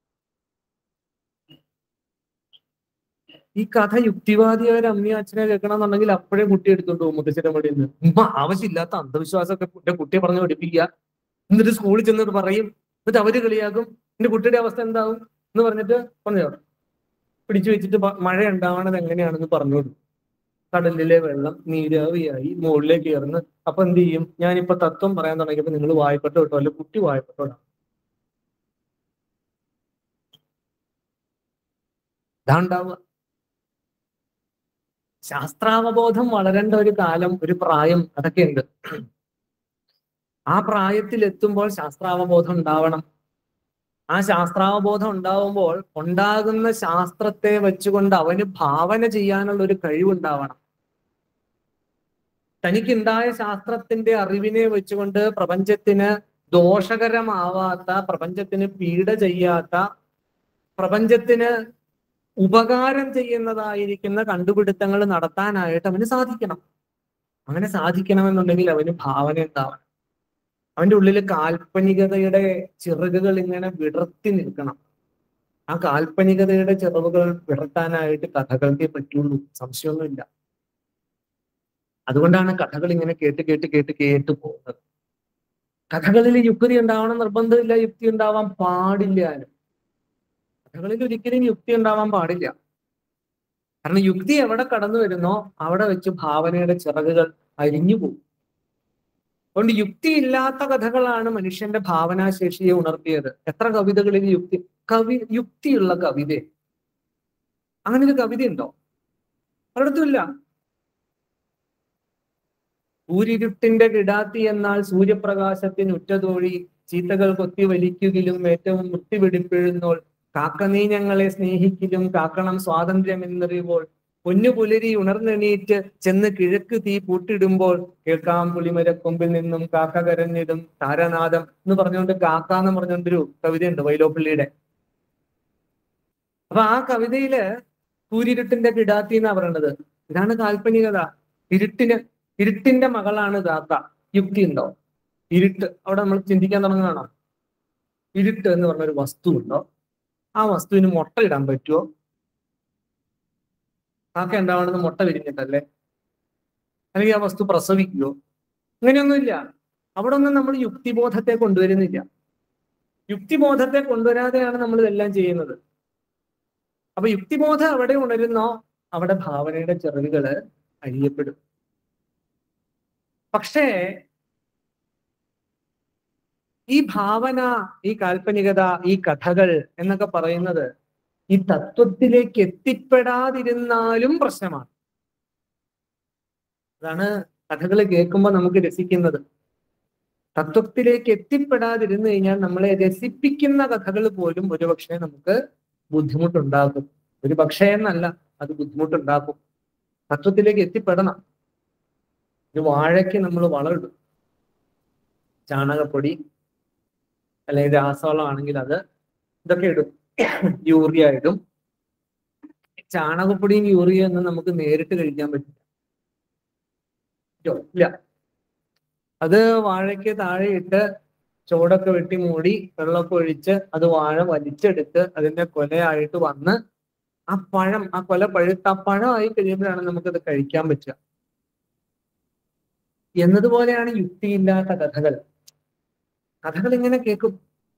ഈ കഥ യുക്തിവാദിയായ ഒരു അമ്മയും അച്ഛനെ കേൾക്കണമെന്നുണ്ടെങ്കിൽ അപ്പോഴേ കുട്ടി എടുത്തോണ്ട് പോകും മുത്തച്ഛന്റെ മടിയിൽ നിന്ന് ഉമ്മ ആവശ്യമില്ലാത്ത അന്ധവിശ്വാസമൊക്കെ എന്റെ കുട്ടിയെ പറഞ്ഞു പഠിപ്പിക്കുക എന്നിട്ട് സ്കൂളിൽ ചെന്നിട്ട് പറയും എന്നിട്ട് അവര് കളിയാക്കും എന്റെ കുട്ടിയുടെ അവസ്ഥ എന്താവും എന്ന് പറഞ്ഞിട്ട് പറഞ്ഞോ പിടിച്ചു വെച്ചിട്ട് പ- മഴ ഉണ്ടാവണത് എങ്ങനെയാണെന്ന് പറഞ്ഞു കൊടുക്കും കടലിലെ വെള്ളം നീരാവിയായി മുകളിലേക്ക് കയറുന്നു അപ്പൊ എന്ത് ചെയ്യും ഞാനിപ്പോ തത്വം പറയാൻ തുടങ്ങിയപ്പോ നിങ്ങൾ വായ്പട്ടോ കേട്ടോ അല്ലെ കുട്ടി വായ്പട്ടോ ഇതാണ്ടാവുക ശാസ്ത്രാവബോധം വളരേണ്ട ഒരു കാലം ഒരു പ്രായം അതൊക്കെ ഉണ്ട് ആ പ്രായത്തിൽ എത്തുമ്പോൾ ശാസ്ത്രാവബോധം ഉണ്ടാവണം ആ ശാസ്ത്രാവബോധം ഉണ്ടാവുമ്പോൾ ഉണ്ടാകുന്ന ശാസ്ത്രത്തെ വെച്ചുകൊണ്ട് അവന് ഭാവന ചെയ്യാനുള്ള ഒരു കഴിവുണ്ടാവണം തനിക്കുണ്ടായ ശാസ്ത്രത്തിന്റെ അറിവിനെ വെച്ചുകൊണ്ട് പ്രപഞ്ചത്തിന് ദോഷകരമാവാത്ത പ്രപഞ്ചത്തിന് പീഡ ചെയ്യാത്ത പ്രപഞ്ചത്തിന് ഉപകാരം ചെയ്യുന്നതായിരിക്കുന്ന കണ്ടുപിടുത്തങ്ങൾ നടത്താനായിട്ട് അവന് സാധിക്കണം അങ്ങനെ സാധിക്കണമെന്നുണ്ടെങ്കിൽ അവന് ഭാവന ഉണ്ടാവണം അവന്റെ ഉള്ളിൽ കാൽപ്പനികതയുടെ ചിറകുകൾ ഇങ്ങനെ വിടർത്തി നിൽക്കണം ആ കാൽപ്പനികതയുടെ ചിറകുകൾ വിടർത്താനായിട്ട് കഥകൾക്കേ പറ്റുള്ളൂ സംശയമൊന്നുമില്ല അതുകൊണ്ടാണ് കഥകൾ ഇങ്ങനെ കേട്ട് കേട്ട് കേട്ട് കേട്ട് പോകുന്നത് കഥകളിൽ യുക്തി ഉണ്ടാവണം നിർബന്ധമില്ല യുക്തി ഉണ്ടാവാൻ പാടില്ല ആരും കഥകളിൽ ഒരിക്കലും യുക്തി ഉണ്ടാവാൻ പാടില്ല കാരണം യുക്തി എവിടെ കടന്നു വരുന്നോ അവിടെ വെച്ച് ഭാവനയുടെ ചിറകുകൾ അരിഞ്ഞു പോകും അതുകൊണ്ട് യുക്തിയില്ലാത്ത കഥകളാണ് മനുഷ്യന്റെ ഭാവനാശേഷിയെ ഉണർത്തിയത് എത്ര കവിതകളിൽ യുക്തി കവി യുക്തിയുള്ള കവിത അങ്ങനെ ഒരു കവിത ഉണ്ടോ ഒരിടത്തുമില്ല ഊരിരുട്ടിന്റെ കിടാത്തി എന്നാൽ സൂര്യപ്രകാശത്തിന് ഉറ്റതോഴി ചീത്തകൾ കൊത്തി വലിക്കുകിലും ഏറ്റവും വൃത്തിപിടിപ്പിഴുന്നോൾ കാക്കനീ ഞങ്ങളെ സ്നേഹിക്കിലും കാക്കണം സ്വാതന്ത്ര്യം എന്നറിയുമ്പോൾ പൊന്നു പുലരി ഉണർന്നെണീറ്റ് ചെന്ന് കിഴക്ക് തീ പൂട്ടിടുമ്പോൾ കേൾക്കാം പുളിമരക്കൊമ്പിൽ നിന്നും കാക്ക കരഞ്ഞിടും താരനാദം എന്ന് പറഞ്ഞുകൊണ്ട് കാക്ക എന്ന് പറഞ്ഞുകൊണ്ടൊരു കവിതയുണ്ട് വൈലോപ്പിള്ളിയുടെ അപ്പൊ ആ കവിതയില് സൂര്യരുട്ടിന്റെ കിടാത്തി എന്നാ പറയണത് ഇതാണ് കാൽപ്പനികത ഇരുട്ടിന് ഇരുട്ടിന്റെ മകളാണ് കാക്ക യുക്തി ഉണ്ടോ ഇരുട്ട് അവിടെ നമ്മൾ ചിന്തിക്കാൻ തുടങ്ങുകയാണോ ഇരുട്ട് എന്ന് പറഞ്ഞൊരു വസ്തു ഉണ്ടോ ആ വസ്തുവിന് മുട്ട ഇടാൻ പറ്റുമോ കാക്ക ഉണ്ടാവണമെന്ന് മുട്ട വിരിഞ്ഞിട്ടല്ലേ അല്ലെങ്കിൽ ആ വസ്തു പ്രസവിക്കുമോ അങ്ങനെയൊന്നുമില്ല അവിടെ ഒന്നും നമ്മൾ യുക്തിബോധത്തെ കൊണ്ടുവരുന്നില്ല യുക്തിബോധത്തെ കൊണ്ടുവരാതെയാണ് നമ്മൾ ഇതെല്ലാം ചെയ്യുന്നത് അപ്പൊ യുക്തിബോധം എവിടെ ഉണരുന്നോ അവിടെ ഭാവനയുടെ ചെറുകുകള് അരിയപ്പെടും പക്ഷേ ഈ ഭാവന ഈ കാൽപ്പനികത ഈ കഥകൾ എന്നൊക്കെ പറയുന്നത് ഈ തത്വത്തിലേക്ക് എത്തിപ്പെടാതിരുന്നാലും പ്രശ്നമാണ് അതാണ് കഥകൾ കേൾക്കുമ്പോൾ നമുക്ക് രസിക്കുന്നത് തത്വത്തിലേക്ക് എത്തിപ്പെടാതിരുന്നു കഴിഞ്ഞാൽ നമ്മളെ രസിപ്പിക്കുന്ന കഥകൾ പോലും ഒരുപക്ഷെ നമുക്ക് ബുദ്ധിമുട്ടുണ്ടാക്കും ഒരു പക്ഷേ എന്നല്ല അത് ബുദ്ധിമുട്ടുണ്ടാക്കും തത്വത്തിലേക്ക് എത്തിപ്പെടണം ഒരു വാഴയ്ക്ക് നമ്മൾ വളമിടും ചാണകപ്പൊടി അല്ലെങ്കിൽ രാസവളം ആണെങ്കിൽ അത് ഇതൊക്കെ ഇടും യൂറിയ ഇടും ചാണകപ്പൊടിയും യൂറിയ ഒന്നും നമുക്ക് നേരിട്ട് കഴിക്കാൻ പറ്റില്ല പറ്റോ? ഇല്ല അത് വാഴയ്ക്ക് താഴെ ഇട്ട് ചോടൊക്കെ വെട്ടി മൂടി വെള്ളമൊക്കെ ഒഴിച്ച് അത് വാഴ വലിച്ചെടുത്ത് അതിന്റെ കൊലയായിട്ട് വന്ന് ആ പഴം ആ കൊല പഴുത്ത് ആ പഴമായി കഴിയുമ്പോഴാണ് നമുക്കത് കഴിക്കാൻ പറ്റുക എന്നതുപോലെയാണ് യുക്തിയില്ലാത്ത കഥകൾ കഥകൾ ഇങ്ങനെ കേൾക്കും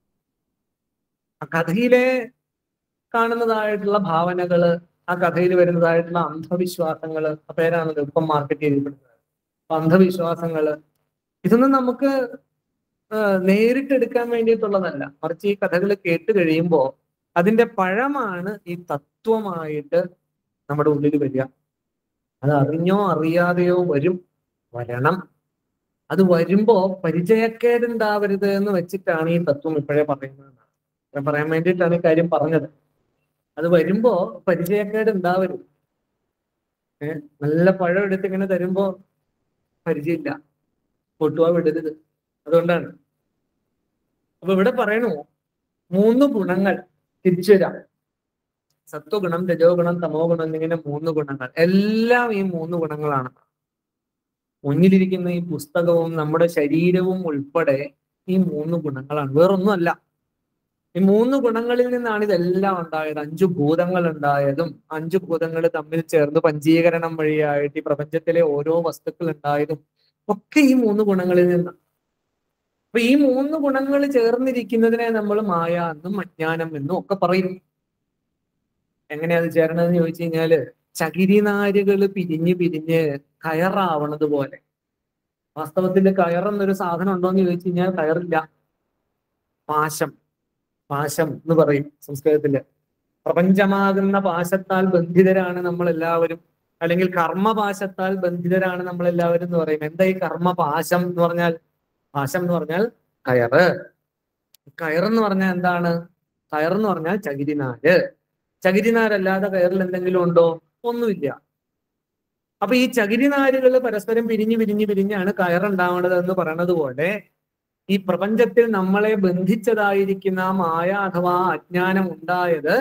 ആ കഥയിലെ കാണുന്നതായിട്ടുള്ള ഭാവനകള് ആ കഥയിൽ വരുന്നതായിട്ടുള്ള അന്ധവിശ്വാസങ്ങള് ആ പേരാണല്ലോ ഇപ്പം മാർക്കറ്റ് ചെയ്യപ്പെടുന്നത് അപ്പൊ അന്ധവിശ്വാസങ്ങള് ഇതൊന്നും നമുക്ക് നേരിട്ടെടുക്കാൻ വേണ്ടിയിട്ടുള്ളതല്ല മറിച്ച് ഈ കഥകൾ കേട്ട് കഴിയുമ്പോൾ അതിന്റെ പഴമാണ് ഈ തത്വമായിട്ട് നമ്മുടെ ഉള്ളിൽ വരിക അത് അറിഞ്ഞോ അറിയാതെയോ വരും വരണം അത് വരുമ്പോ പരിചയക്കേടുണ്ടാവരുത് എന്ന് വെച്ചിട്ടാണ് ഈ തത്വം ഇപ്പോഴേ പറയുന്നത് ഞാൻ പറയാൻ വേണ്ടിയിട്ടാണ് ഈ കാര്യം പറഞ്ഞത് അത് വരുമ്പോ പരിചയക്കേട് ഉണ്ടാവരുത് ഏഹ് നല്ല പഴം എടുത്ത് ഇങ്ങനെ തരുമ്പോ പരിചയമില്ല പൊട്ടുവാ വിടരുത് അതുകൊണ്ടാണ് അപ്പൊ ഇവിടെ പറയണു മൂന്ന് ഗുണങ്ങൾ തിരിച്ചു വരാം സത്വഗുണം രജോ ഗുണം തമോ ഗുണം എന്നിങ്ങനെ മൂന്ന് ഗുണങ്ങൾ എല്ലാം ഈ മൂന്ന് ഗുണങ്ങളാണ് മുന്നിലിരിക്കുന്ന ഈ പുസ്തകവും നമ്മുടെ ശരീരവും ഉൾപ്പെടെ ഈ മൂന്ന് ഗുണങ്ങളാണ് വേറൊന്നുമല്ല ഈ മൂന്ന് ഗുണങ്ങളിൽ നിന്നാണ് ഇതെല്ലാം ഉണ്ടായത് അഞ്ചു ഭൂതങ്ങൾ ഉണ്ടായതും അഞ്ചു ഭൂതങ്ങൾ തമ്മിൽ ചേർന്ന് പഞ്ചീകരണം വഴിയായിട്ട് ഈ പ്രപഞ്ചത്തിലെ ഓരോ വസ്തുക്കൾ ഉണ്ടായതും ഒക്കെ ഈ മൂന്ന് ഗുണങ്ങളിൽ നിന്നാണ് അപ്പൊ ഈ മൂന്ന് ഗുണങ്ങൾ ചേർന്നിരിക്കുന്നതിനെ നമ്മൾ മായ എന്നും അജ്ഞാനം എന്നും ഒക്കെ പറയും എങ്ങനെയാ അത് ചേരണതെന്ന് ചോദിച്ചു കഴിഞ്ഞാല് ചകിരിനാരുകൾ പിരിഞ്ഞ് പിരിഞ്ഞ് കയറാവണത് പോലെ വാസ്തവത്തിൽ കയറെന്നൊരു സാധനം ഉണ്ടോ എന്ന് ചോദിച്ചു കഴിഞ്ഞാൽ കയറില്ല പാശം പാശം എന്ന് പറയും സംസ്കൃതത്തില് പ്രപഞ്ചമാകുന്ന പാശത്താൽ ബന്ധിതരാണ് നമ്മൾ എല്ലാവരും അല്ലെങ്കിൽ കർമ്മപാശത്താൽ ബന്ധിതരാണ് നമ്മൾ എല്ലാവരും എന്ന് പറയും എന്താ ഈ കർമ്മപാശം എന്ന് പറഞ്ഞാൽ പാശം എന്ന് പറഞ്ഞാൽ കയറ് കയറെന്ന് പറഞ്ഞാൽ എന്താണ് കയറെന്ന് പറഞ്ഞാൽ ചകിരിനാര് ചകിരിനാരല്ലാതെ കയറിൽ എന്തെങ്കിലും ഉണ്ടോ ഒന്നുമില്ല അപ്പൊ ഈ ചകിരിനാരുകൾ പരസ്പരം പിരിഞ്ഞ് പിരിഞ്ഞ് പിരിഞ്ഞാണ് കയറുണ്ടാവേണ്ടത് എന്ന് പറയണത് പോലെ ഈ പ്രപഞ്ചത്തിൽ നമ്മളെ ബന്ധിച്ചതായിരിക്കുന്ന ആ മായ അഥവാ അജ്ഞാനം ഉണ്ടായത്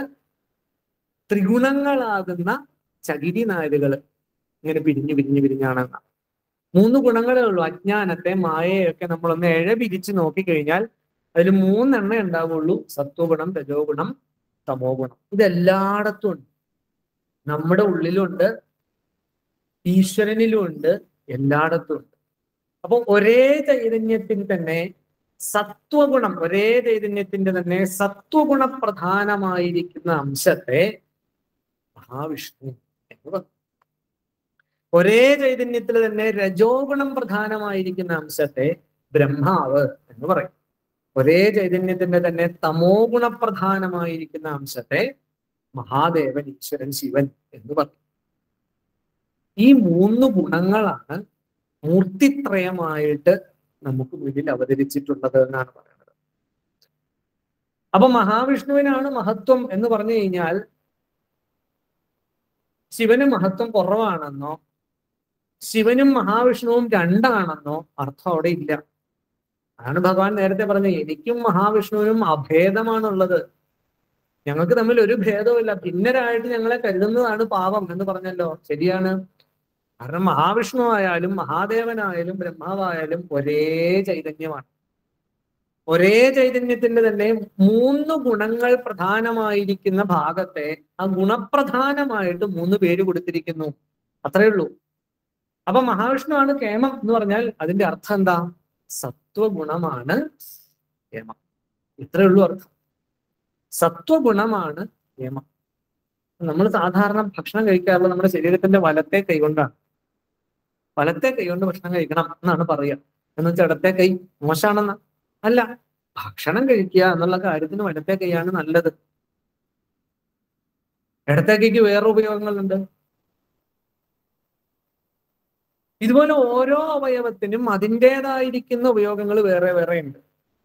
ത്രിഗുണങ്ങളാകുന്ന ചകിരിനാരുകൾ ഇങ്ങനെ പിരിഞ്ഞ് പിരിഞ്ഞ് പിരിഞ്ഞാണെന്ന മൂന്ന് ഗുണങ്ങളേ ഉള്ളൂ അജ്ഞാനത്തെ മായയൊക്കെ നമ്മളൊന്ന് എഴ പിരിച്ച് നോക്കിക്കഴിഞ്ഞാൽ അതിൽ മൂന്നെണ്ണേ ഉണ്ടാവുള്ളൂ സത്വഗുണം രജോ ഗുണം തമോ ഗുണം ഇതെല്ലായിടത്തും ഉണ്ട് നമ്മുടെ ഉള്ളിലുണ്ട് ഈശ്വരനിലും ഉണ്ട് എല്ലായിടത്തും ഉണ്ട് അപ്പൊ ഒരേ ചൈതന്യത്തിൽ തന്നെ സത്വഗുണം ഒരേ ചൈതന്യത്തിന്റെ തന്നെ സത്വഗുണ പ്രധാനമായിരിക്കുന്ന അംശത്തെ മഹാവിഷ്ണു എന്ന് പറയും ഒരേ ചൈതന്യത്തിൽ തന്നെ രജോ ഗുണം പ്രധാനമായിരിക്കുന്ന അംശത്തെ ബ്രഹ്മാവ് എന്ന് പറയും ഒരേ ചൈതന്യത്തിന്റെ തന്നെ തമോ ഗുണപ്രധാനമായിരിക്കുന്ന അംശത്തെ മഹാദേവൻ ഈശ്വരൻ ശിവൻ എന്ന് പറയും ഈ മൂന്ന് ഗുണങ്ങളാണ് മൂർത്തിത്രയമായിട്ട് നമുക്ക് മുന്നിൽ അവതരിച്ചിട്ടുള്ളത് എന്നാണ് പറയുന്നത് അപ്പൊ മഹാവിഷ്ണുവിനാണ് മഹത്വം എന്ന് പറഞ്ഞു കഴിഞ്ഞാൽ ശിവന് മഹത്വം കുറവാണെന്നോ ശിവനും മഹാവിഷ്ണുവും രണ്ടാണെന്നോ അർത്ഥം അവിടെ ഇല്ല അതാണ് ഭഗവാൻ നേരത്തെ പറഞ്ഞത് എനിക്കും മഹാവിഷ്ണുവിനും അഭേദമാണുള്ളത് ഞങ്ങൾക്ക് തമ്മിൽ ഒരു ഭേദവുമില്ല ഭിന്നരായിട്ട് ഞങ്ങളെ കരുതുന്നതാണ് പാപം എന്ന് പറഞ്ഞല്ലോ ശരിയാണ് കാരണം മഹാവിഷ്ണു ആയാലും മഹാദേവനായാലും ബ്രഹ്മാവായാലും ഒരേ ചൈതന്യമാണ് ഒരേ ചൈതന്യത്തിന്റെ തന്നെ മൂന്ന് ഗുണങ്ങൾ പ്രധാനമായിരിക്കുന്ന ഭാഗത്തെ ആ ഗുണപ്രധാനമായിട്ട് മൂന്ന് പേര് കൊടുത്തിരിക്കുന്നു അത്രയേ ഉള്ളൂ അപ്പൊ മഹാവിഷ്ണുവാണ് കേമം എന്ന് പറഞ്ഞാൽ അതിന്റെ അർത്ഥം എന്താ സത്വഗുണമാണ് കേമം ഇത്രയേ ഉള്ളൂ അർത്ഥം സത്വഗുണമാണ് കേമം നമ്മൾ സാധാരണ ഭക്ഷണം കഴിക്കാറുള്ളത് നമ്മുടെ ശരീരത്തിന്റെ വലത്തെ കൈകൊണ്ടാണ് വലത്തെ കൈകൊണ്ട് ഭക്ഷണം കഴിക്കണം എന്നാണ് പറയുക എന്ന് വെച്ചാൽ ഇടത്തെ കൈ മോശമാണെന്ന അല്ല ഭക്ഷണം കഴിക്കുക എന്നുള്ള കാര്യത്തിന് വലത്തെ കൈയാണ് നല്ലത് ഇടത്തെ കൈക്ക് വേറെ ഉപയോഗങ്ങളുണ്ട് ഇതുപോലെ ഓരോ അവയവത്തിനും അതിൻ്റെതായിരിക്കുന്ന ഉപയോഗങ്ങൾ വേറെ വേറെ ഉണ്ട്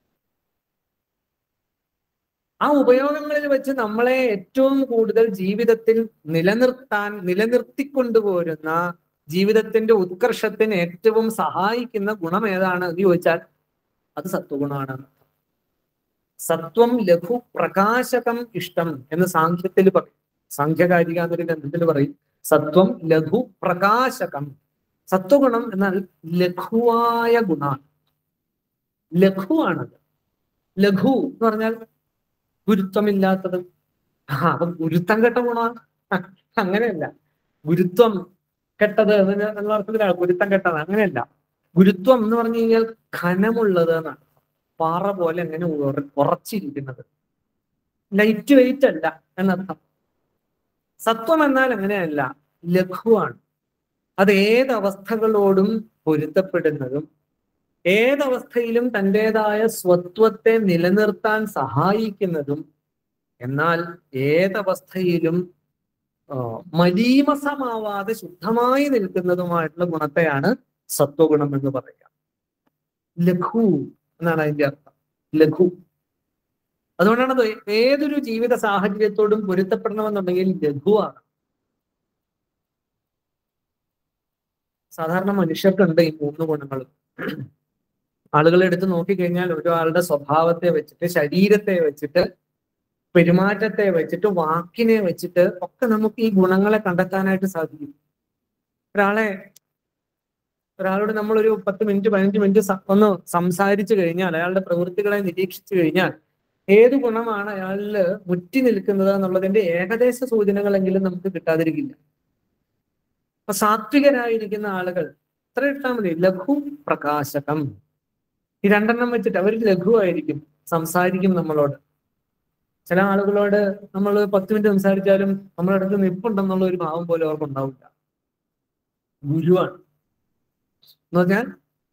ആ ഉപയോഗങ്ങളിൽ വെച്ച് നമ്മളെ ഏറ്റവും കൂടുതൽ ജീവിതത്തിൽ നിലനിർത്താൻ നിലനിർത്തിക്കൊണ്ടുപോരുന്ന ജീവിതത്തിന്റെ ഉത്കർഷത്തിന് ഏറ്റവും സഹായിക്കുന്ന ഗുണം ഏതാണ് എന്ന് ചോദിച്ചാൽ അത് സത്വഗുണമാണ് സത്വം ലഘു പ്രകാശകം ഇഷ്ടം എന്ന് സാഖ്യത്തിൽ പറയും സാഖ്യകാരിക എന്നൊരു ഗ്രന്ഥത്തിൽ പറയും സത്വം ലഘു പ്രകാശകം സത്വഗുണം എന്നാൽ ലഘുവായ ഗുണമാണ് ലഘുവാണത് ലഘു എന്ന് പറഞ്ഞാൽ ഗുരുത്വമില്ലാത്തത് ആ അപ്പൊ ഗുരുത്വം കെട്ട ഗുണമാണ് അങ്ങനെയല്ല ഗുരുത്വം കെട്ടത് എന്നുള്ള അർത്ഥത്തിലാണ് ഗുരുത്വം കെട്ടത് അങ്ങനെയല്ല ഗുരുത്വം എന്ന് പറഞ്ഞു കഴിഞ്ഞാൽ ഘനമുള്ളത് എന്നാണ് പാറ പോലെ അങ്ങനെ ഉറച്ചിരിക്കുന്നത് ലൈറ്റ് വെയിറ്റ് അല്ല എന്നർത്ഥം സത്വം എന്നാൽ അങ്ങനെയല്ല ലഘുവാണ് അത് ഏതവസ്ഥകളോടും പൊരുത്തപ്പെടുന്നതും ഏതവസ്ഥയിലും തൻ്റെതായ സ്വത്വത്തെ നിലനിർത്താൻ സഹായിക്കുന്നതും എന്നാൽ ഏതവസ്ഥയിലും മലീമസമാവാതെ ശുദ്ധമായി നിൽക്കുന്നതുമായിട്ടുള്ള ഗുണത്തെയാണ് സത്വഗുണം എന്ന് പറയുക ലഘു എന്നാണ് അതിന്റെ അർത്ഥം ലഘു അതുകൊണ്ടാണ് അത് ഏതൊരു ജീവിത സാഹചര്യത്തോടും പൊരുത്തപ്പെടണമെന്നുണ്ടെങ്കിൽ ലഘുവാണ് സാധാരണ മനുഷ്യർക്കുണ്ട് ഈ മൂന്ന് ഗുണങ്ങളും ആളുകളെ എടുത്ത് നോക്കിക്കഴിഞ്ഞാൽ ഒരാളുടെ സ്വഭാവത്തെ വെച്ചിട്ട് ശരീരത്തെ വെച്ചിട്ട് പെരുമാറ്റത്തെ വെച്ചിട്ട് വാക്കിനെ വെച്ചിട്ട് ഒക്കെ നമുക്ക് ഈ ഗുണങ്ങളെ കണ്ടെത്താനായിട്ട് സാധിക്കും ഒരാളെ ഒരാളോട് നമ്മളൊരു പത്ത് മിനിറ്റ് പതിനഞ്ച് മിനിറ്റ് സ- ഒന്ന് സംസാരിച്ചു കഴിഞ്ഞാൽ അയാളുടെ പ്രവൃത്തികളെ നിരീക്ഷിച്ചു കഴിഞ്ഞാൽ ഏത് ഗുണമാണ് അയാളില് മുറ്റി നിൽക്കുന്നത് എന്നുള്ളതിന്റെ ഏകദേശ സൂചനകളെങ്കിലും നമുക്ക് കിട്ടാതിരിക്കില്ല അപ്പൊ സാത്വികരായിരിക്കുന്ന ആളുകൾ ഇത്ര ഇട്ടാൽ മതി ലഘു പ്രകാശകം ഈ രണ്ടെണ്ണം വെച്ചിട്ട് അവർ ലഘുവായിരിക്കും സംസാരിക്കും നമ്മളോട് ചില ആളുകളോട് നമ്മൾ പത്ത് മിനിറ്റ് സംസാരിച്ചാലും നമ്മുടെ അടുത്ത് നിൽപ്പുണ്ടെന്നുള്ള ഒരു ഭാവം പോലെ അവർക്ക് ഉണ്ടാവില്ല ഗുരുവാണ് എന്ന് പറഞ്ഞാൽ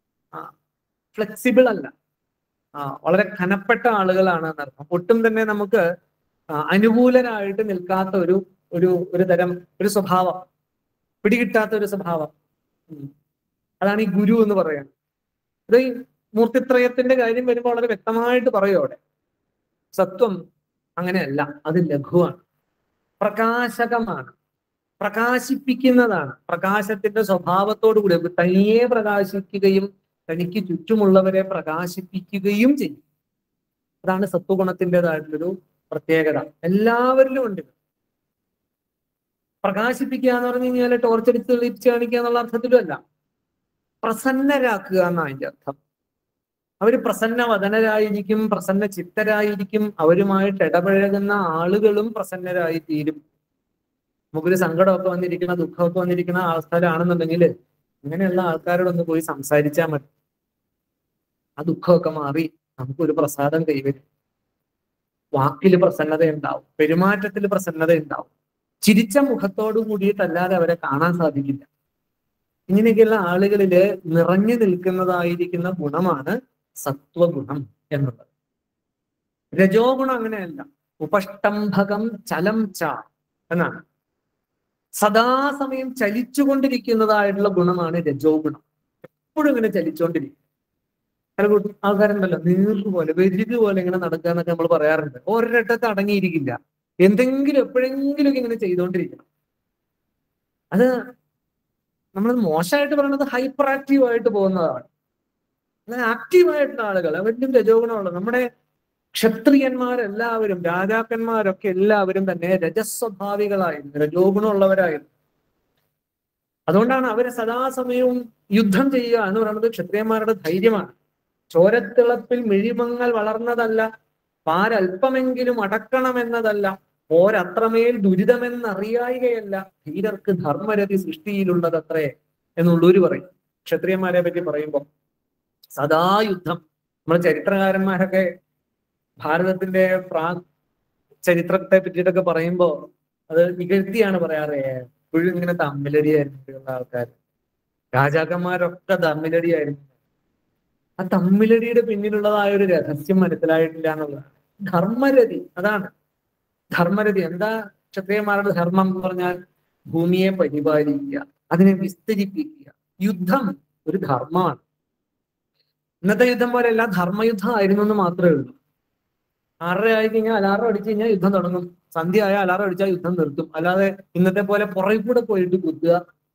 ഫ്ലെക്സിബിൾ അല്ല ആ വളരെ കനപ്പെട്ട ആളുകളാണ് എന്നർത്ഥം ഒട്ടും തന്നെ നമുക്ക് ആ, അനുകൂലരായിട്ട് നിൽക്കാത്ത ഒരു ഒരു ഒരു തരം ഒരു സ്വഭാവം പിടികിട്ടാത്ത ഒരു സ്വഭാവം ഉം. അതാണ് ഈ ഗുരു എന്ന് പറയുന്നത് ഇത് ഈ മൂർത്തിത്രയത്തിന്റെ കാര്യം വരുമ്പോൾ വളരെ വ്യക്തമായിട്ട് പറയും അവിടെ സത്വം അങ്ങനെയല്ല അത് ലഘുവാണ് പ്രകാശകമാണ് പ്രകാശിപ്പിക്കുന്നതാണ് പ്രകാശത്തിന്റെ സ്വഭാവത്തോടു കൂടി തനിയെ പ്രകാശിക്കുകയും തനിക്ക് ചുറ്റുമുള്ളവരെ പ്രകാശിപ്പിക്കുകയും ചെയ്യും അതാണ് സത്വഗുണത്തിൻ്റെതായിട്ടുള്ളൊരു പ്രത്യേകത എല്ലാവരിലും ഉണ്ട് ഇത്. പ്രകാശിപ്പിക്കുക എന്ന് പറഞ്ഞു കഴിഞ്ഞാൽ ടോർച്ചടിച്ച് തെളിയിച്ച് കാണിക്കുക എന്നുള്ള അർത്ഥത്തിലും അല്ല പ്രസന്നരാക്കുക എന്നാണ് അതിന്റെ അർത്ഥം അവര് പ്രസന്ന വദനരായിരിക്കും പ്രസന്ന ചിത്തരായിരിക്കും അവരുമായിട്ട് ഇടപഴകുന്ന ആളുകളും പ്രസന്നരായി തീരും നമുക്കൊരു സങ്കടമൊക്കെ വന്നിരിക്കുന്ന ദുഃഖമൊക്കെ വന്നിരിക്കുന്ന ആൾക്കാരാണെന്നുണ്ടെങ്കിൽ ഇങ്ങനെയുള്ള ആൾക്കാരോടൊന്ന് പോയി സംസാരിച്ചാൽ മതി ആ ദുഃഖമൊക്കെ മാറി നമുക്കൊരു പ്രസാദം കൈവരും വാക്കിൽ പ്രസന്നത ഉണ്ടാവും പെരുമാറ്റത്തിൽ പ്രസന്നത ഉണ്ടാവും ചിരിച്ച മുഖത്തോടു കൂടിയിട്ടല്ലാതെ അവരെ കാണാൻ സാധിക്കില്ല ഇങ്ങനെയൊക്കെയുള്ള ആളുകളില് നിറഞ്ഞു നിൽക്കുന്നതായിരിക്കുന്ന ഗുണമാണ് സത്വഗുണം എന്നുള്ളത് രജോ ഗുണം അങ്ങനെയല്ല ഉപഷ്ടംഭകം ചലം ച എന്നാണ് സദാസമയം ചലിച്ചുകൊണ്ടിരിക്കുന്നതായിട്ടുള്ള ഗുണമാണ് രജോ ഗുണം എപ്പോഴും ഇങ്ങനെ ചലിച്ചുകൊണ്ടിരിക്കും ചില കൂട്ട- ആൾക്കാരുണ്ടല്ലോ നീർവ് പോലെ വെരുക് പോലെ ഇങ്ങനെ നടക്കുക എന്നൊക്കെ നമ്മൾ പറയാറുണ്ട് ഒരിടത്ത് അടങ്ങിയിരിക്കില്ല എന്തെങ്കിലും എപ്പോഴെങ്കിലും ഒക്കെ ഇങ്ങനെ ചെയ്തുകൊണ്ടിരിക്കണം അത് നമ്മൾ മോശമായിട്ട് പറയുന്നത് ഹൈപ്പർ ആക്റ്റീവ് ആയിട്ട് പോകുന്നതാണ് ആക്റ്റീവ് ആയിട്ടുള്ള ആളുകൾ അവരിലും രജോ ഗുണമുള്ളത് നമ്മുടെ ക്ഷത്രിയന്മാരെല്ലാവരും രാജാക്കന്മാരൊക്കെ എല്ലാവരും തന്നെ രജസ്വഭാവികളായിരുന്നു രജോ ഗുണമുള്ളവരായിരുന്നു അതുകൊണ്ടാണ് അവരെ സദാസമയവും യുദ്ധം ചെയ്യുക എന്ന് പറയുന്നത് ക്ഷത്രിയന്മാരുടെ ധൈര്യമാണ് ചോരത്തിളപ്പിൽ മിഴിമങ്ങൾ വളർന്നതല്ല പാരൽപ്പമെങ്കിലും അടക്കണമെന്നതല്ല പോരത്രമേൽ ദുരിതമെന്നറിയായികയല്ല ധീരർക്ക് ധർമ്മരതി സൃഷ്ടിയിലുള്ളതത്രേ എന്നുള്ളൂര് പറയും ക്ഷത്രിയന്മാരെ പറ്റി പറയുമ്പോൾ സദാ യുദ്ധം നമ്മുടെ ചരിത്രകാരന്മാരൊക്കെ ഭാരതത്തിന്റെ പ്രാ ചരിത്രത്തെ പറ്റിയിട്ടൊക്കെ പറയുമ്പോ അത് നികഴ്ത്തിയാണ് പറയാറ് എപ്പോഴും ഇങ്ങനെ തമ്മിലടിയായിരുന്നിട്ടുള്ള ആൾക്കാർ രാജാക്കന്മാരൊക്കെ തമ്മിലടിയായിരുന്നു ആ തമ്മിലടിയുടെ പിന്നിലുള്ളതായ ഒരു രഹസ്യം മനസ്സിലായിട്ടില്ല എന്നുള്ളതാണ് ധർമ്മരതി അതാണ് ധർമ്മരതി എന്താ ക്ഷത്രിയന്മാരുടെ ധർമ്മം എന്ന് പറഞ്ഞാൽ ഭൂമിയെ പരിപാലിക്കുക അതിനെ വിസ്തരിപ്പിക്കുക യുദ്ധം ഒരു ധർമ്മമാണ് ഇന്നത്തെ യുദ്ധം പോലെ അല്ല ധർമ്മയുദ്ധം ആയിരുന്നു എന്ന് മാത്രമേ ഉള്ളൂ ആറര ആയി കഴിഞ്ഞാൽ അലാറം അടിച്ചു കഴിഞ്ഞാൽ യുദ്ധം തുടങ്ങും സന്ധ്യ ആയ അലാറം അടിച്ചാൽ യുദ്ധം നിർത്തും അല്ലാതെ ഇന്നത്തെ പോലെ പുറകിൽ കൂടെ പോയിട്ട് കുത്തുക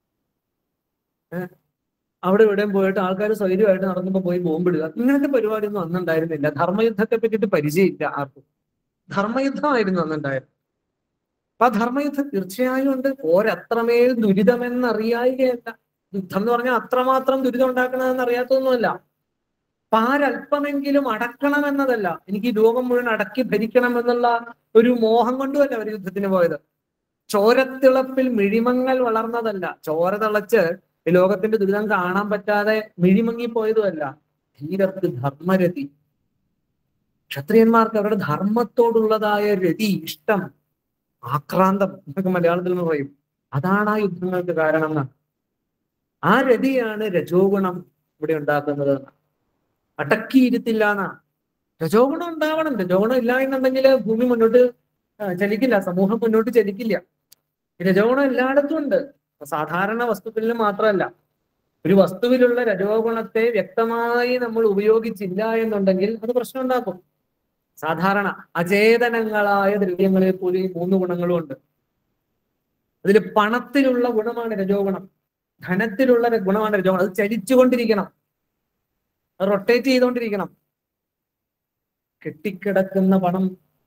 ഏഹ് അവിടെ ഇവിടെയും പോയിട്ട് ആൾക്കാർ സ്വൈര്യമായിട്ട് നടക്കുമ്പോൾ പോയി ബോംബിടുക ഇങ്ങനത്തെ പരിപാടിയൊന്നും അന്നുണ്ടായിരുന്നില്ല ധർമ്മയുദ്ധത്തെ പറ്റിയിട്ട് പരിചയമില്ല ആർക്കും ധർമ്മയുദ്ധമായിരുന്നു അന്നുണ്ടായിരുന്നത് അപ്പൊ ആ ധർമ്മയുദ്ധം തീർച്ചയായും ഉണ്ട് ഒരത്രമേൽ ദുരിതമെന്നറിയായികയല്ല യുദ്ധം എന്ന് പറഞ്ഞാൽ അത്രമാത്രം ദുരിതം ഉണ്ടാക്കണമെന്ന് അറിയാത്തൊന്നുമല്ല പാരൽപ്പമെങ്കിലും അടക്കണമെന്നതല്ല എനിക്ക് ഈ ലോകം മുഴുവൻ അടക്കി ഭരിക്കണം എന്നുള്ള ഒരു മോഹം കൊണ്ടുമല്ല അവർ യുദ്ധത്തിന് പോയത് ചോരത്തിളപ്പിൽ മിഴിമങ്ങൾ വളർന്നതല്ല ചോര തിളച്ച് ഈ ലോകത്തിന്റെ ദുരിതം കാണാൻ പറ്റാതെ മിഴിമങ്ങിപ്പോയതുമല്ല ധീരർക്ക് ധർമ്മരതി ക്ഷത്രിയന്മാർക്ക് അവരുടെ ധർമ്മത്തോടുള്ളതായ രതി ഇഷ്ടം ആക്രാന്തം എന്നൊക്കെ മലയാളത്തിൽ നിന്ന് പറയും അതാണ് ആ യുദ്ധങ്ങൾക്ക് കാരണം എന്നാണ് ആ രതിയാണ് രജോ ഗുണം ഇവിടെ ഉണ്ടാക്കുന്നത് എന്നാണ്. അടക്കിയിരുത്തില്ല എന്നാണ് രജോ ഗുണം ഉണ്ടാവണം രജോ ഗുണം ഇല്ല എന്നുണ്ടെങ്കിൽ ഭൂമി മുന്നോട്ട് ആ, ചലിക്കില്ല സമൂഹം മുന്നോട്ട് ചലിക്കില്ല ഈ രജോ ഗുണം എല്ലായിടത്തും ഉണ്ട് സാധാരണ വസ്തുക്കളിൽ മാത്രമല്ല ഒരു വസ്തുവിലുള്ള രജോ ഗുണത്തെ വ്യക്തമായി നമ്മൾ ഉപയോഗിച്ചില്ല എന്നുണ്ടെങ്കിൽ അത് പ്രശ്നം ഉണ്ടാക്കും സാധാരണ അചേതനങ്ങളായ ദ്രവ്യങ്ങളെ പോലും ഈ മൂന്ന് ഗുണങ്ങളും ഉണ്ട് അതിൽ പണത്തിലുള്ള ഗുണമാണ് രജോ ഗുണം ധനത്തിലുള്ള ര- ഗുണമാണ് രജോ ഗുണം അത് ചലിച്ചുകൊണ്ടിരിക്കണം അത് റൊട്ടേറ്റ് ചെയ്തുകൊണ്ടിരിക്കണം കെട്ടിക്കിടക്കുന്ന പണം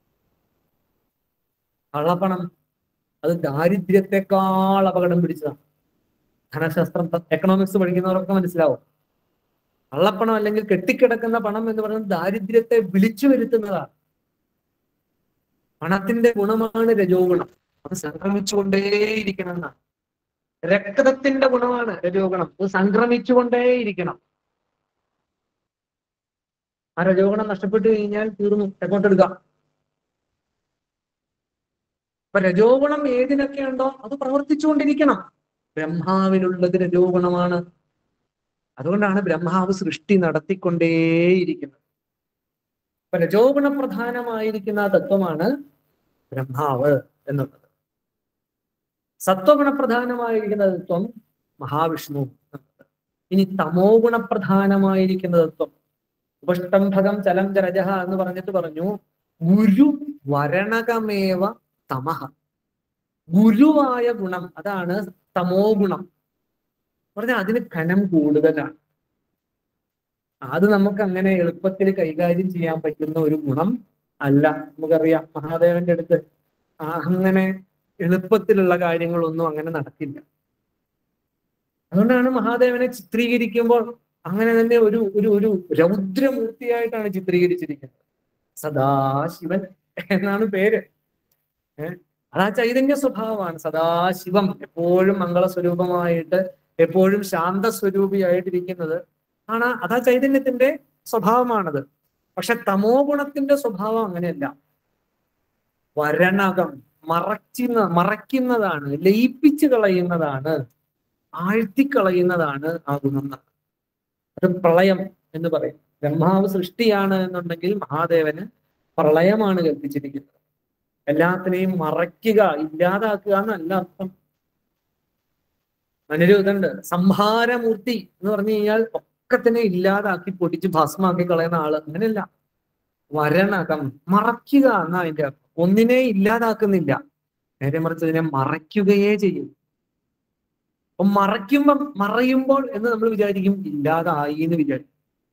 കള്ളപ്പണം അത് ദാരിദ്ര്യത്തെക്കാൾ അപകടം പിടിച്ചതാണ് ധനശാസ്ത്രം എക്കണോമിക്സ് പഠിക്കുന്നവരൊക്കെ മനസ്സിലാവും കള്ളപ്പണം അല്ലെങ്കിൽ കെട്ടിക്കിടക്കുന്ന പണം എന്ന് പറയുന്നത് ദാരിദ്ര്യത്തെ വിളിച്ചു വരുത്തുന്നതാണ് പണത്തിന്റെ ഗുണമാണ് രജോ ഗുണം അത് സംക്രമിച്ചുകൊണ്ടേയിരിക്കണം എന്നാണ് രക്തത്തിന്റെ ഗുണമാണ് രജോ ഗുണം അത് സംക്രമിച്ചുകൊണ്ടേയിരിക്കണം ആ രജോ ഗുണം നഷ്ടപ്പെട്ടു കഴിഞ്ഞാൽ തീർന്നു എങ്ങോട്ടെടുക്കാം അപ്പൊ രജോ ഗുണം ഏതിനൊക്കെ ഉണ്ടോ അത് പ്രവർത്തിച്ചുകൊണ്ടിരിക്കണം ബ്രഹ്മാവിനുള്ളത് രജോ ഗുണമാണ് അതുകൊണ്ടാണ് ബ്രഹ്മാവ് സൃഷ്ടി നടത്തിക്കൊണ്ടേയിരിക്കുന്നത് അപ്പൊ രജോ ഗുണപ്രധാനമായിരിക്കുന്ന ആ തത്വമാണ് ബ്രഹ്മാവ് എന്നുള്ളത് സത്വഗുണപ്രധാനമായിരിക്കുന്ന തത്വം മഹാവിഷ്ണു എന്നുള്ളത് ഇനി തമോ ഗുണപ്രധാനമായിരിക്കുന്ന തത്വം ഉപഷ്ടംഭകം ചലം ചരജഹ എന്ന് പറഞ്ഞിട്ട് പറഞ്ഞു ഗുരു വരണകമേവ തമഹ ഗുരുവായ ഗുണം അതാണ് തമോ ഗുണം പറഞ്ഞാൽ അതിന് ഘനം കൂടുതലാണ് അത് നമുക്ക് അങ്ങനെ എളുപ്പത്തിൽ കൈകാര്യം ചെയ്യാൻ പറ്റുന്ന ഒരു ഗുണം അല്ല നമുക്കറിയാം മഹാദേവന്റെ അടുത്ത് ആ അങ്ങനെ എളുപ്പത്തിലുള്ള കാര്യങ്ങളൊന്നും അങ്ങനെ നടക്കില്ല അതുകൊണ്ടാണ് മഹാദേവനെ ചിത്രീകരിക്കുമ്പോൾ അങ്ങനെ തന്നെ ഒരു ഒരു ഒരു രൗദ്രമൂർത്തിയായിട്ടാണ് ചിത്രീകരിച്ചിരിക്കുന്നത് സദാശിവൻ എന്നാണ് പേര് ഏഹ് അത് ആ ചൈതന്യ സ്വഭാവമാണ് സദാശിവം എപ്പോഴും മംഗളസ്വരൂപമായിട്ട് എപ്പോഴും ശാന്തസ്വരൂപിയായിട്ടിരിക്കുന്നത് ആണ് അതാ ചൈതന്യത്തിന്റെ സ്വഭാവമാണത് പക്ഷെ തമോ ഗുണത്തിന്റെ സ്വഭാവം അങ്ങനെയല്ല വരണകം മറച്ചുന്ന മറയ്ക്കുന്നതാണ് ലയിപ്പിച്ചു കളയുന്നതാണ് ആഴ്ത്തിക്കളയുന്നതാണ് ആ ഗുണം എന്ന്. അത് പ്രളയം എന്ന് പറയും ബ്രഹ്മാവ് സൃഷ്ടിയാണ് എന്നുണ്ടെങ്കിൽ മഹാദേവന് പ്രളയമാണ് കൽപ്പിച്ചിരിക്കുന്നത് എല്ലാത്തിനെയും മറയ്ക്കുക ഇല്ലാതാക്കുക എന്നല്ല അർത്ഥം അതിനൊരു ഇതുണ്ട് സംഹാരമൂർത്തി എന്ന് പറഞ്ഞു കഴിഞ്ഞാൽ ഒക്കത്തിനെ ഇല്ലാതാക്കി പൊടിച്ച് ഭസ്മാക്കി കളയുന്ന ആള് അങ്ങനെയല്ല വരണകം മറയ്ക്കുക എന്നാ അതിന്റെ അർത്ഥം ഒന്നിനെ ഇല്ലാതാക്കുന്നില്ല നേരെ മറിച്ച് ഇതിനെ മറയ്ക്കുകയേ ചെയ്യും അപ്പൊ മറയ്ക്കുമ്പം മറയുമ്പോൾ എന്ന് നമ്മൾ വിചാരിക്കും ഇല്ലാതായി എന്ന് വിചാരിക്കും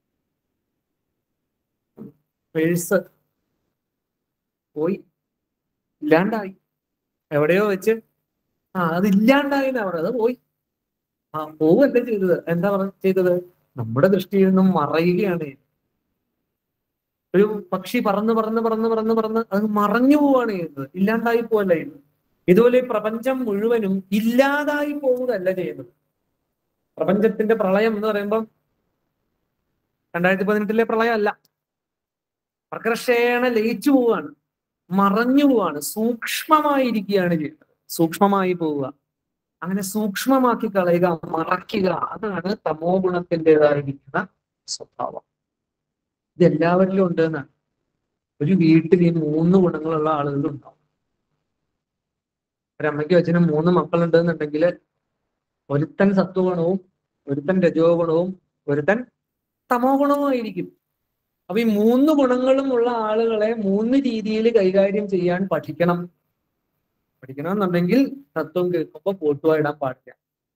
പേഴ്സ് പോയി ഇല്ലാണ്ടായി എവിടെയോ വെച്ച് ആ അത് ഇല്ലാണ്ടായി എന്നാ പറയുന്നത് അത് പോയി ആ പോവല്ല ചെയ്തത് എന്താ പറ ചെയ്തത് നമ്മുടെ ദൃഷ്ടിയിൽ നിന്നും മറയുകയാണ് ചെയ്തത്. ഒരു പക്ഷി പറന്ന് പറന്ന് പറന്ന് പറന്ന് പറന്ന് അത് മറഞ്ഞു പോവാണ് ചെയ്യുന്നത് ഇല്ലാണ്ടായി പോവല്ല ചെയ്യുന്നത് ഇതുപോലെ ഈ പ്രപഞ്ചം മുഴുവനും ഇല്ലാതായി പോവുകയല്ല ചെയ്യുന്നത് പ്രപഞ്ചത്തിന്റെ പ്രളയം എന്ന് പറയുമ്പം രണ്ടായിരത്തി പതിനെട്ടിലെ പ്രളയം അല്ല പ്രകർഷേണ ലയിച്ചു പോവാണ് മറഞ്ഞു പോവാണ് സൂക്ഷ്മമായിരിക്കുകയാണ് ചെയ്യുന്നത് സൂക്ഷ്മമായി പോവുക അങ്ങനെ സൂക്ഷ്മമാക്കി കളയുക മറയ്ക്കുക അതാണ് തമോ ഗുണത്തിൻ്റെതായിരിക്കുന്ന സ്വഭാവം ഇത് എല്ലാവരിലും ഉണ്ട് എന്നാണ് ഒരു വീട്ടിൽ ഈ മൂന്ന് ഗുണങ്ങളുള്ള ആളുകളുണ്ടാവും ഒരമ്മയ്ക്ക് അച്ഛനും മൂന്ന് മക്കളുണ്ട് എന്നുണ്ടെങ്കിൽ ഒരുത്തൻ സത്വഗുണവും ഒരുത്തൻ രജോ ഗുണവും ഒരുത്തൻ തമോ ഗുണവുമായിരിക്കും അപ്പൊ ഈ മൂന്ന് ഗുണങ്ങളും ഉള്ള ആളുകളെ മൂന്ന് രീതിയിൽ കൈകാര്യം ചെയ്യാൻ പഠിക്കണം പഠിക്കണം എന്നുണ്ടെങ്കിൽ തത്വം കേൾക്കുമ്പോൾ ഫോട്ടോ ഇടാൻ പാടില്ല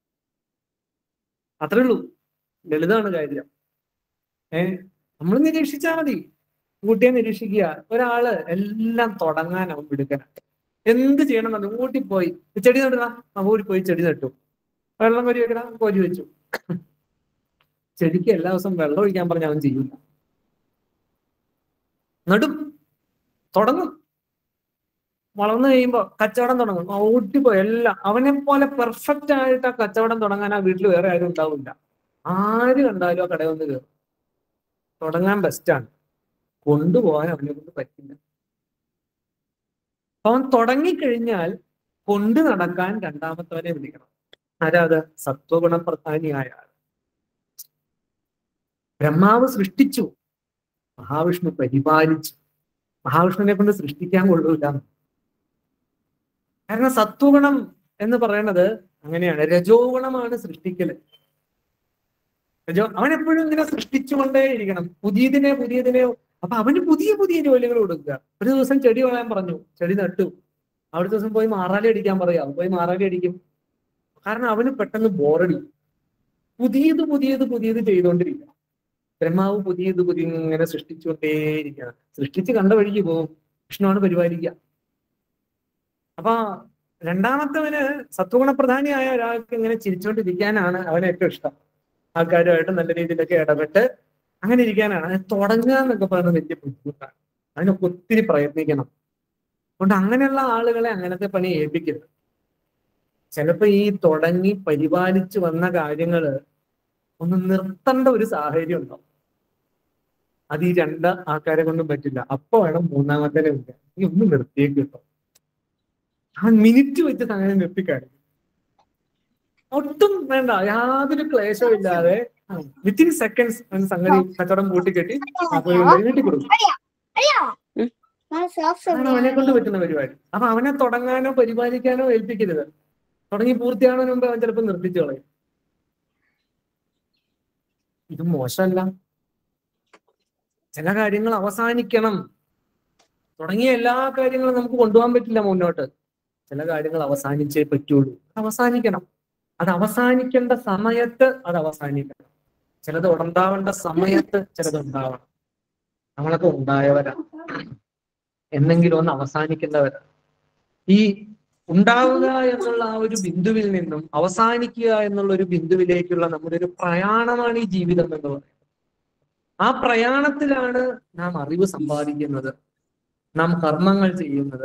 അത്രേ ഉള്ളൂ ലളിതമാണ് കാര്യം ഏ നമ്മൾ നിരീക്ഷിച്ചാൽ മതി കുട്ടിയെ നിരീക്ഷിക്കുക ഒരാള് എല്ലാം തുടങ്ങാൻ അവൻ വിടുക്കനാണ് എന്ത് ചെയ്യണം എന്ന് ഊട്ടി പോയി ചെടി നടുക ആ ഊരി പോയി ചെടി നട്ടു വെള്ളം കോരി വെക്കടാ കോരി വെച്ചു ചെടിക്ക് എല്ലാ ദിവസവും വെള്ളം ഒഴിക്കാൻ പറഞ്ഞ അവൻ ചെയ്യൂല നടും തുടങ്ങും വളർന്നു കഴിയുമ്പോ കച്ചവടം തുടങ്ങും ആ ഊട്ടിപ്പോയി എല്ലാം അവനെ പോലെ പെർഫെക്റ്റ് ആയിട്ട് ആ കച്ചവടം തുടങ്ങാൻ ആ വീട്ടിൽ വേറെ ആരും ഉണ്ടാവില്ല ആര് കണ്ടാലും ആ കടയിൽ വന്ന് കയറും തുടങ്ങാൻ ബെസ്റ്റാണ് കൊണ്ടുപോകാൻ അവനെ കൊണ്ട് പറ്റില്ല അവൻ തുടങ്ങിക്കഴിഞ്ഞാൽ കൊണ്ടു നടക്കാൻ രണ്ടാമത്തവനെ വിളിക്കണം ആരാത് സത്വഗുണപ്രധാനിയായ ആൾ ബ്രഹ്മാവ് സൃഷ്ടിച്ചു മഹാവിഷ്ണു പരിപാലിച്ചു മഹാവിഷ്ണുവിനെ കൊണ്ട് സൃഷ്ടിക്കാൻ കൊള്ളൂല കാരണം സത്വഗുണം എന്ന് പറയുന്നത് അങ്ങനെയാണ് രജോ ഗുണമാണ് സൃഷ്ടിക്കല് രജോ അവൻ എപ്പോഴും ഇങ്ങനെ സൃഷ്ടിച്ചുകൊണ്ടേയിരിക്കണം പുതിയതിനെ പുതിയതിനെ അപ്പൊ അവന് പുതിയ പുതിയ ജോലികൾ കൊടുക്കുക ഒരു ദിവസം ചെടി വളയാൻ പറഞ്ഞു ചെടി നട്ടു അടുത്ത ദിവസം പോയി മാറാലി അടിക്കാൻ പറയാം അവൻ പോയി മാറാലി അടിക്കും കാരണം അവന് പെട്ടെന്ന് ബോറടി പുതിയത് പുതിയത് പുതിയത് ചെയ്തുകൊണ്ടിരിക്കുക ബ്രഹ്മാവ് പുതിയത് പുതിയ ഇങ്ങനെ സൃഷ്ടിച്ചുകൊണ്ടേയിരിക്കുകയാണ് സൃഷ്ടിച്ച് കണ്ട വഴിക്ക് പോകും വിഷ്ണുവാണ് പരിപാലിക്കുക അപ്പൊ രണ്ടാമത്തവന് സത്വഗുണപ്രധാനിയായ ഒരാൾക്ക് ഇങ്ങനെ ചിരിച്ചുകൊണ്ടിരിക്കാനാണ് അവന് ഏറ്റവും ഇഷ്ടം ആൾക്കാരുമായിട്ട് നല്ല രീതിയിലൊക്കെ ഇടപെട്ട് അങ്ങനെ ഇരിക്കാനാണ് അത് തുടങ്ങുക എന്നൊക്കെ പറയുന്നത് വലിയ ബുദ്ധിമുട്ടാണ് അതിനൊക്കെ ഒത്തിരി പ്രയത്നിക്കണം അതുകൊണ്ട് അങ്ങനെയുള്ള ആളുകളെ അങ്ങനത്തെ പണി ഏൽപ്പിക്കരുത് ചിലപ്പോ ഈ തുടങ്ങി പരിപാലിച്ചു വന്ന കാര്യങ്ങള് ഒന്ന് നിർത്തേണ്ട ഒരു സാഹചര്യം ഉണ്ടാവും അത് ഈ രണ്ട് ആൾക്കാരെ കൊണ്ടും പറ്റില്ല അപ്പൊ വേണം മൂന്നാമത്തെ ഉണ്ട് ഈ ഒന്ന് നിർത്തിയേക്ക് കിട്ടും ആ മിനിറ്റ് വെച്ചിട്ട് അങ്ങനെ നിർത്തിക്കാര്യം ഒട്ടും വേണ്ട യാതൊരു ക്ലേശവും ഇല്ലാതെ വിത്തിൻ സെക്കൻഡ്സ് സംഗതി കച്ചവടം കൂട്ടിക്കെട്ടി നീട്ടി കൊടുക്കും അതാണ് അവനെ കൊണ്ട് പറ്റുന്ന പരിപാടി അപ്പൊ അവനെ തുടങ്ങാനോ പരിപാലിക്കാനോ ഏൽപ്പിക്കരുത് തുടങ്ങി പൂർത്തിയാകുന്നതിന് മുമ്പ് അവൻ ചിലപ്പോൾ നിർത്തിച്ചു കളയും ഇത് മോശമല്ല ചില കാര്യങ്ങൾ അവസാനിക്കണം തുടങ്ങിയ എല്ലാ കാര്യങ്ങളും നമുക്ക് കൊണ്ടുപോകാൻ പറ്റില്ല മുന്നോട്ട് ചില കാര്യങ്ങൾ അവസാനിച്ചേ പറ്റുള്ളൂ അത് അവസാനിക്കണം അത് അവസാനിക്കേണ്ട സമയത്ത് അത് അവസാനിക്കണം ചിലത് ഉണ്ടാവേണ്ട സമയത്ത് ചിലത് ഉണ്ടാവണം നമ്മളൊക്കെ ഉണ്ടായവരാണ് എന്നെങ്കിലും ഒന്ന് അവസാനിക്കേണ്ടവരാണ് ഈ ഉണ്ടാവുക എന്നുള്ള ആ ഒരു ബിന്ദുവിൽ നിന്നും അവസാനിക്കുക എന്നുള്ള ഒരു ബിന്ദുവിലേക്കുള്ള നമ്മുടെ ഒരു പ്രയാണമാണ് ഈ ജീവിതം എന്ന് പറയുന്നത് ആ പ്രയാണത്തിലാണ് നാം അറിവ് സമ്പാദിക്കുന്നത് നാം കർമ്മങ്ങൾ ചെയ്യുന്നത്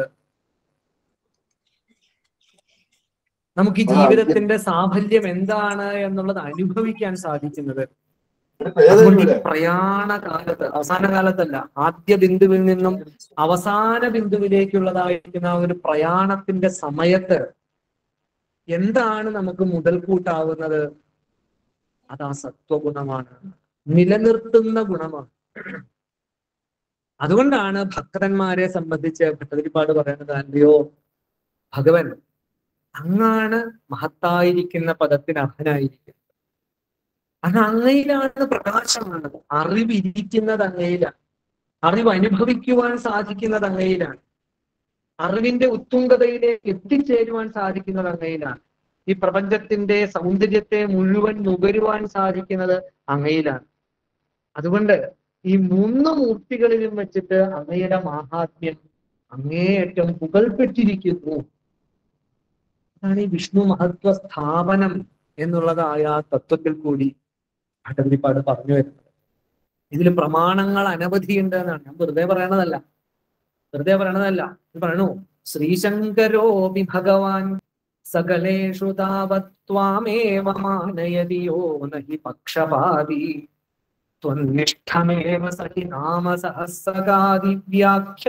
നമുക്ക് ഈ ജീവിതത്തിന്റെ സാഫല്യം എന്താണ് എന്നുള്ളത് അനുഭവിക്കാൻ സാധിക്കുന്നത് അതുകൊണ്ട് ഈ പ്രയാണ കാലത്ത് അവസാന കാലത്തല്ല ആദ്യ ബിന്ദുവിൽ നിന്നും അവസാന ബിന്ദുവിലേക്കുള്ളതായിരിക്കുന്ന ആ ഒരു പ്രയാണത്തിന്റെ സമയത്ത് എന്താണ് നമുക്ക് മുതൽക്കൂട്ടാവുന്നത് അത് ആ സത്വഗുണമാണ് നിലനിർത്തുന്ന ഗുണമാണ് അതുകൊണ്ടാണ് ഭക്തന്മാരെ സംബന്ധിച്ച് ഭട്ടതിരിപ്പാട് പറയുന്നത് അല്ലയോ ഭഗവൻ അങ്ങാണ് മഹത്തായിരിക്കുന്ന പദത്തിന് അർഹനായിരിക്കുന്നത് അത് അങ്ങയിലാണ് പ്രകാശമാണത് അറിവ് ഇരിക്കുന്നത് അങ്ങയിലാണ് അറിവ് അനുഭവിക്കുവാൻ സാധിക്കുന്നത് അങ്ങയിലാണ് അറിവിന്റെ ഉത്തുംഗതയിലേക്ക് എത്തിച്ചേരുവാൻ സാധിക്കുന്നത് അങ്ങയിലാണ് ഈ പ്രപഞ്ചത്തിന്റെ സൗന്ദര്യത്തെ മുഴുവൻ നുകരുവാൻ സാധിക്കുന്നത് അങ്ങയിലാണ് അതുകൊണ്ട് ഈ മൂന്ന് മൂർത്തികളിലും വെച്ചിട്ട് അങ്ങയുടെ മാഹാത്മ്യം അങ്ങേയറ്റം പുകൾപ്പെട്ടിരിക്കുന്നു അതാണ് ഈ വിഷ്ണു മഹത്വ സ്ഥാപനം എന്നുള്ളതായ ആ തത്വത്തിൽ കൂടി ഭട്ടതിരിപ്പാട് പറഞ്ഞു വരുന്നത് ഇതിൽ പ്രമാണങ്ങൾ അനവധിയുണ്ട് എന്നാണ് ഞാൻ വെറുതെ പറയണതല്ല വെറുതെ പറയണതല്ല ഇത് പറയണു ശ്രീശങ്കരോപി ഭഗവാൻ സകലേഷു താവത്വാമേവ മാനയതിയോ നഹി പക്ഷപാതി ത്വന്നിഷ്ഠമേവ സഹി നാമ സഹസ്രകാദി വ്യാഖ്യ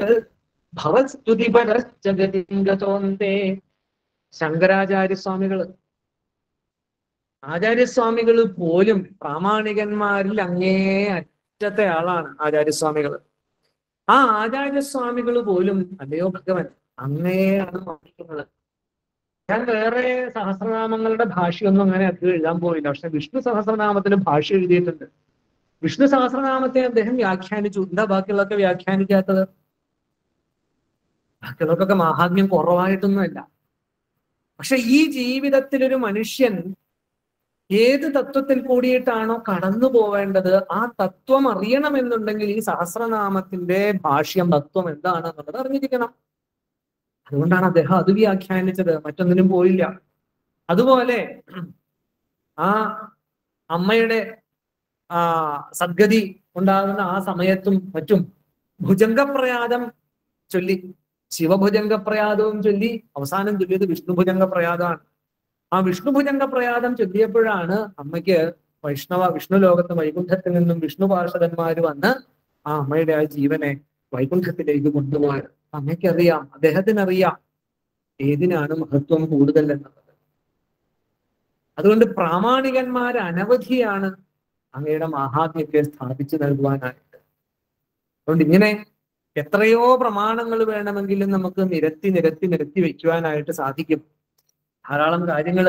ഭവസ്തുതിപരജഗതിംഗതോന്തേ ശങ്കരാചാര്യസ്വാമികള് ആചാര്യസ്വാമികൾ പോലും പ്രാമാണികന്മാരിൽ അങ്ങേ അറ്റത്തെ ആളാണ് ആചാര്യസ്വാമികൾ ആ ആചാര്യസ്വാമികൾ പോലും അല്ലയോ ഭഗവൻ അങ്ങനെയാണ് മാനിക്കുന്നത് ഞാൻ വേറെ സഹസ്രനാമങ്ങളുടെ ഭാഷയൊന്നും അങ്ങനെ അധികം എഴുതാൻ പോയില്ല പക്ഷെ വിഷ്ണു സഹസ്രനാമത്തിന് ഭാഷ എഴുതിയിട്ടുണ്ട് വിഷ്ണു സഹസ്രനാമത്തെ അദ്ദേഹം വ്യാഖ്യാനിച്ചു എന്താ ബാക്കിയുള്ളതൊക്കെ വ്യാഖ്യാനിക്കാത്തത് ബാക്കിയുള്ളവർക്കൊക്കെ മാഹാത്മ്യം കുറവായിട്ടൊന്നുമല്ല പക്ഷെ ഈ ജീവിതത്തിൽ ഒരു മനുഷ്യൻ ഏത് തത്വത്തിൽ കൂടിയിട്ടാണോ കടന്നു പോവേണ്ടത് ആ തത്വം അറിയണമെന്നുണ്ടെങ്കിൽ ഈ സഹസ്രനാമത്തിന്റെ ഭാഷ്യം തത്വം എന്താണ് എന്നുള്ളത് അറിഞ്ഞിരിക്കണം അതുകൊണ്ടാണ് അദ്ദേഹം അത് വ്യാഖ്യാനിച്ചത് മറ്റൊന്നിനും പോയില്ല അതുപോലെ ആ അമ്മയുടെ ആ സദ്ഗതി ഉണ്ടാകുന്ന ആ സമയത്തും മറ്റും ഭുജംഗപ്രയാദം ചൊല്ലി ശിവഭുജംഗപ്രയാദവും ചൊല്ലി അവസാനം ചൊല്ലിയത് വിഷ്ണുഭുജംഗപ്രയാദമാണ് ആ വിഷ്ണുഭുജംഗപ്രയാദം ചൊല്ലിയപ്പോഴാണ് അമ്മയ്ക്ക് വൈഷ്ണവ വിഷ്ണു ലോകത്ത് വൈകുണ്ഠത്തിൽ നിന്നും വിഷ്ണു പാർഷദന്മാര് വന്ന് ആ അമ്മയുടെ ആ ജീവനെ വൈകുണ്ഠത്തിലേക്ക് കൊണ്ടുപോയത് അമ്മയ്ക്ക് അറിയാം അദ്ദേഹത്തിന് അറിയാം ഏതിനാണ് മഹത്വം കൂടുതൽ എന്നുള്ളത് അതുകൊണ്ട് പ്രാമാണികന്മാർ അനവധിയാണ് അങ്ങയുടെ മഹാത്മ്യത്തെ സ്ഥാപിച്ചു നൽകുവാനായിട്ട് അതുകൊണ്ട് ഇങ്ങനെ എത്രയോ പ്രമാണങ്ങൾ വേണമെങ്കിലും നമുക്ക് നിരത്തി നിരത്തി നിരത്തി വെക്കുവാനായിട്ട് സാധിക്കും ധാരാളം കാര്യങ്ങൾ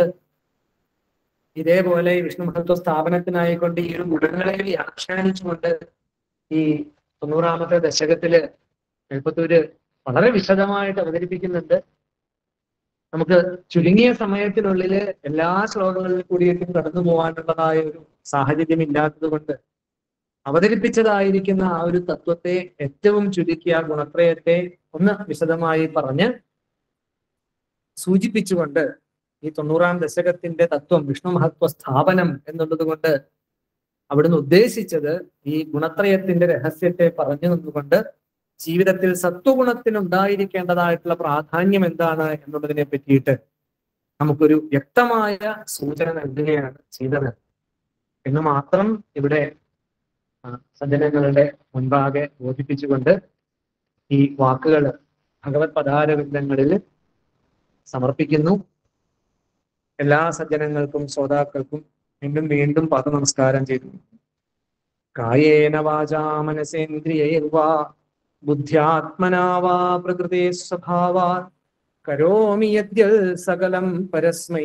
ഇതേപോലെ വിഷ്ണു മഹത്വ സ്ഥാപനത്തിനായിക്കൊണ്ട് ഈ ഒരു ഗുണങ്ങളെ വ്യാഖ്യാനിച്ചുകൊണ്ട് ഈ തൊണ്ണൂറാമത്തെ ദശകത്തില് എഴുപ്പത്തൂര് വളരെ വിശദമായിട്ട് അവതരിപ്പിക്കുന്നുണ്ട് നമുക്ക് ചുരുങ്ങിയ സമയത്തിനുള്ളില് എല്ലാ ശ്ലോകങ്ങളിൽ കൂടിയിട്ടും കടന്നു പോകാനുള്ളതായ ഒരു സാഹചര്യം ഇല്ലാത്തത് കൊണ്ട് അവതരിപ്പിച്ചതായിരിക്കുന്ന ആ ഒരു തത്വത്തെ ഏറ്റവും ചുരുക്കിയ ഗുണത്രയത്തെ ഒന്ന് വിശദമായി പറഞ്ഞ് സൂചിപ്പിച്ചുകൊണ്ട് ഈ തൊണ്ണൂറാം ദശകത്തിന്റെ തത്വം വിഷ്ണു മഹത്വ സ്ഥാപനം എന്നുള്ളത് കൊണ്ട് അവിടുന്ന് ഉദ്ദേശിച്ചത് ഈ ഗുണത്രയത്തിന്റെ രഹസ്യത്തെ പറഞ്ഞു നിന്നുകൊണ്ട് ജീവിതത്തിൽ സത്വഗുണത്തിന് ഉണ്ടായിരിക്കേണ്ടതായിട്ടുള്ള പ്രാധാന്യം എന്താണ് എന്നുള്ളതിനെ പറ്റിയിട്ട് നമുക്കൊരു വ്യക്തമായ സൂചന നൽകുകയാണ് ചെയ്തത് എന്ന് മാത്രം ഇവിടെ ആ, സജ്ജനങ്ങളുടെ മുൻപാകെ ബോധിപ്പിച്ചുകൊണ്ട് ഈ വാക്കുകൾ ഭഗവത് പദാരവിന്ദങ്ങളിൽ സമർപ്പിക്കുന്നു എല്ലാ സജ്ജനങ്ങൾക്കും ശ്രോതാക്കൾക്കും വീണ്ടും വീണ്ടും പദ നമസ്കാരം ചെയ്തു കായേന വാചാ മനസേന്ദ്രിയൈർവാ ബുദ്ധ്യാത്മനാ വാ പ്രകൃതേ സ്വഭാവാ കരോമി യദ്യൽ സകലം പരസ്മൈ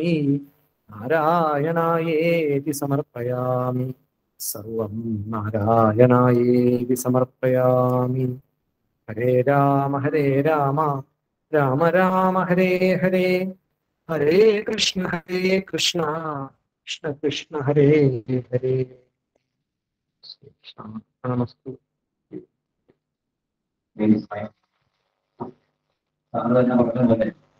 നാരായണായേതി സമർപ്പയാമി സർവം നാരായണായേതി സമർപ്പയാമി ഹരേ രാമ ഹരേ രാമ രാമ രാമ ഹരേ ഹരേ ഹരേ കൃഷ്ണ ഹരേ കൃഷ്ണ കൃഷ്ണ കൃഷ്ണ ഹരേ ഹരേ നമസ്തു സാറ് തന്നെ പറഞ്ഞ പോലെ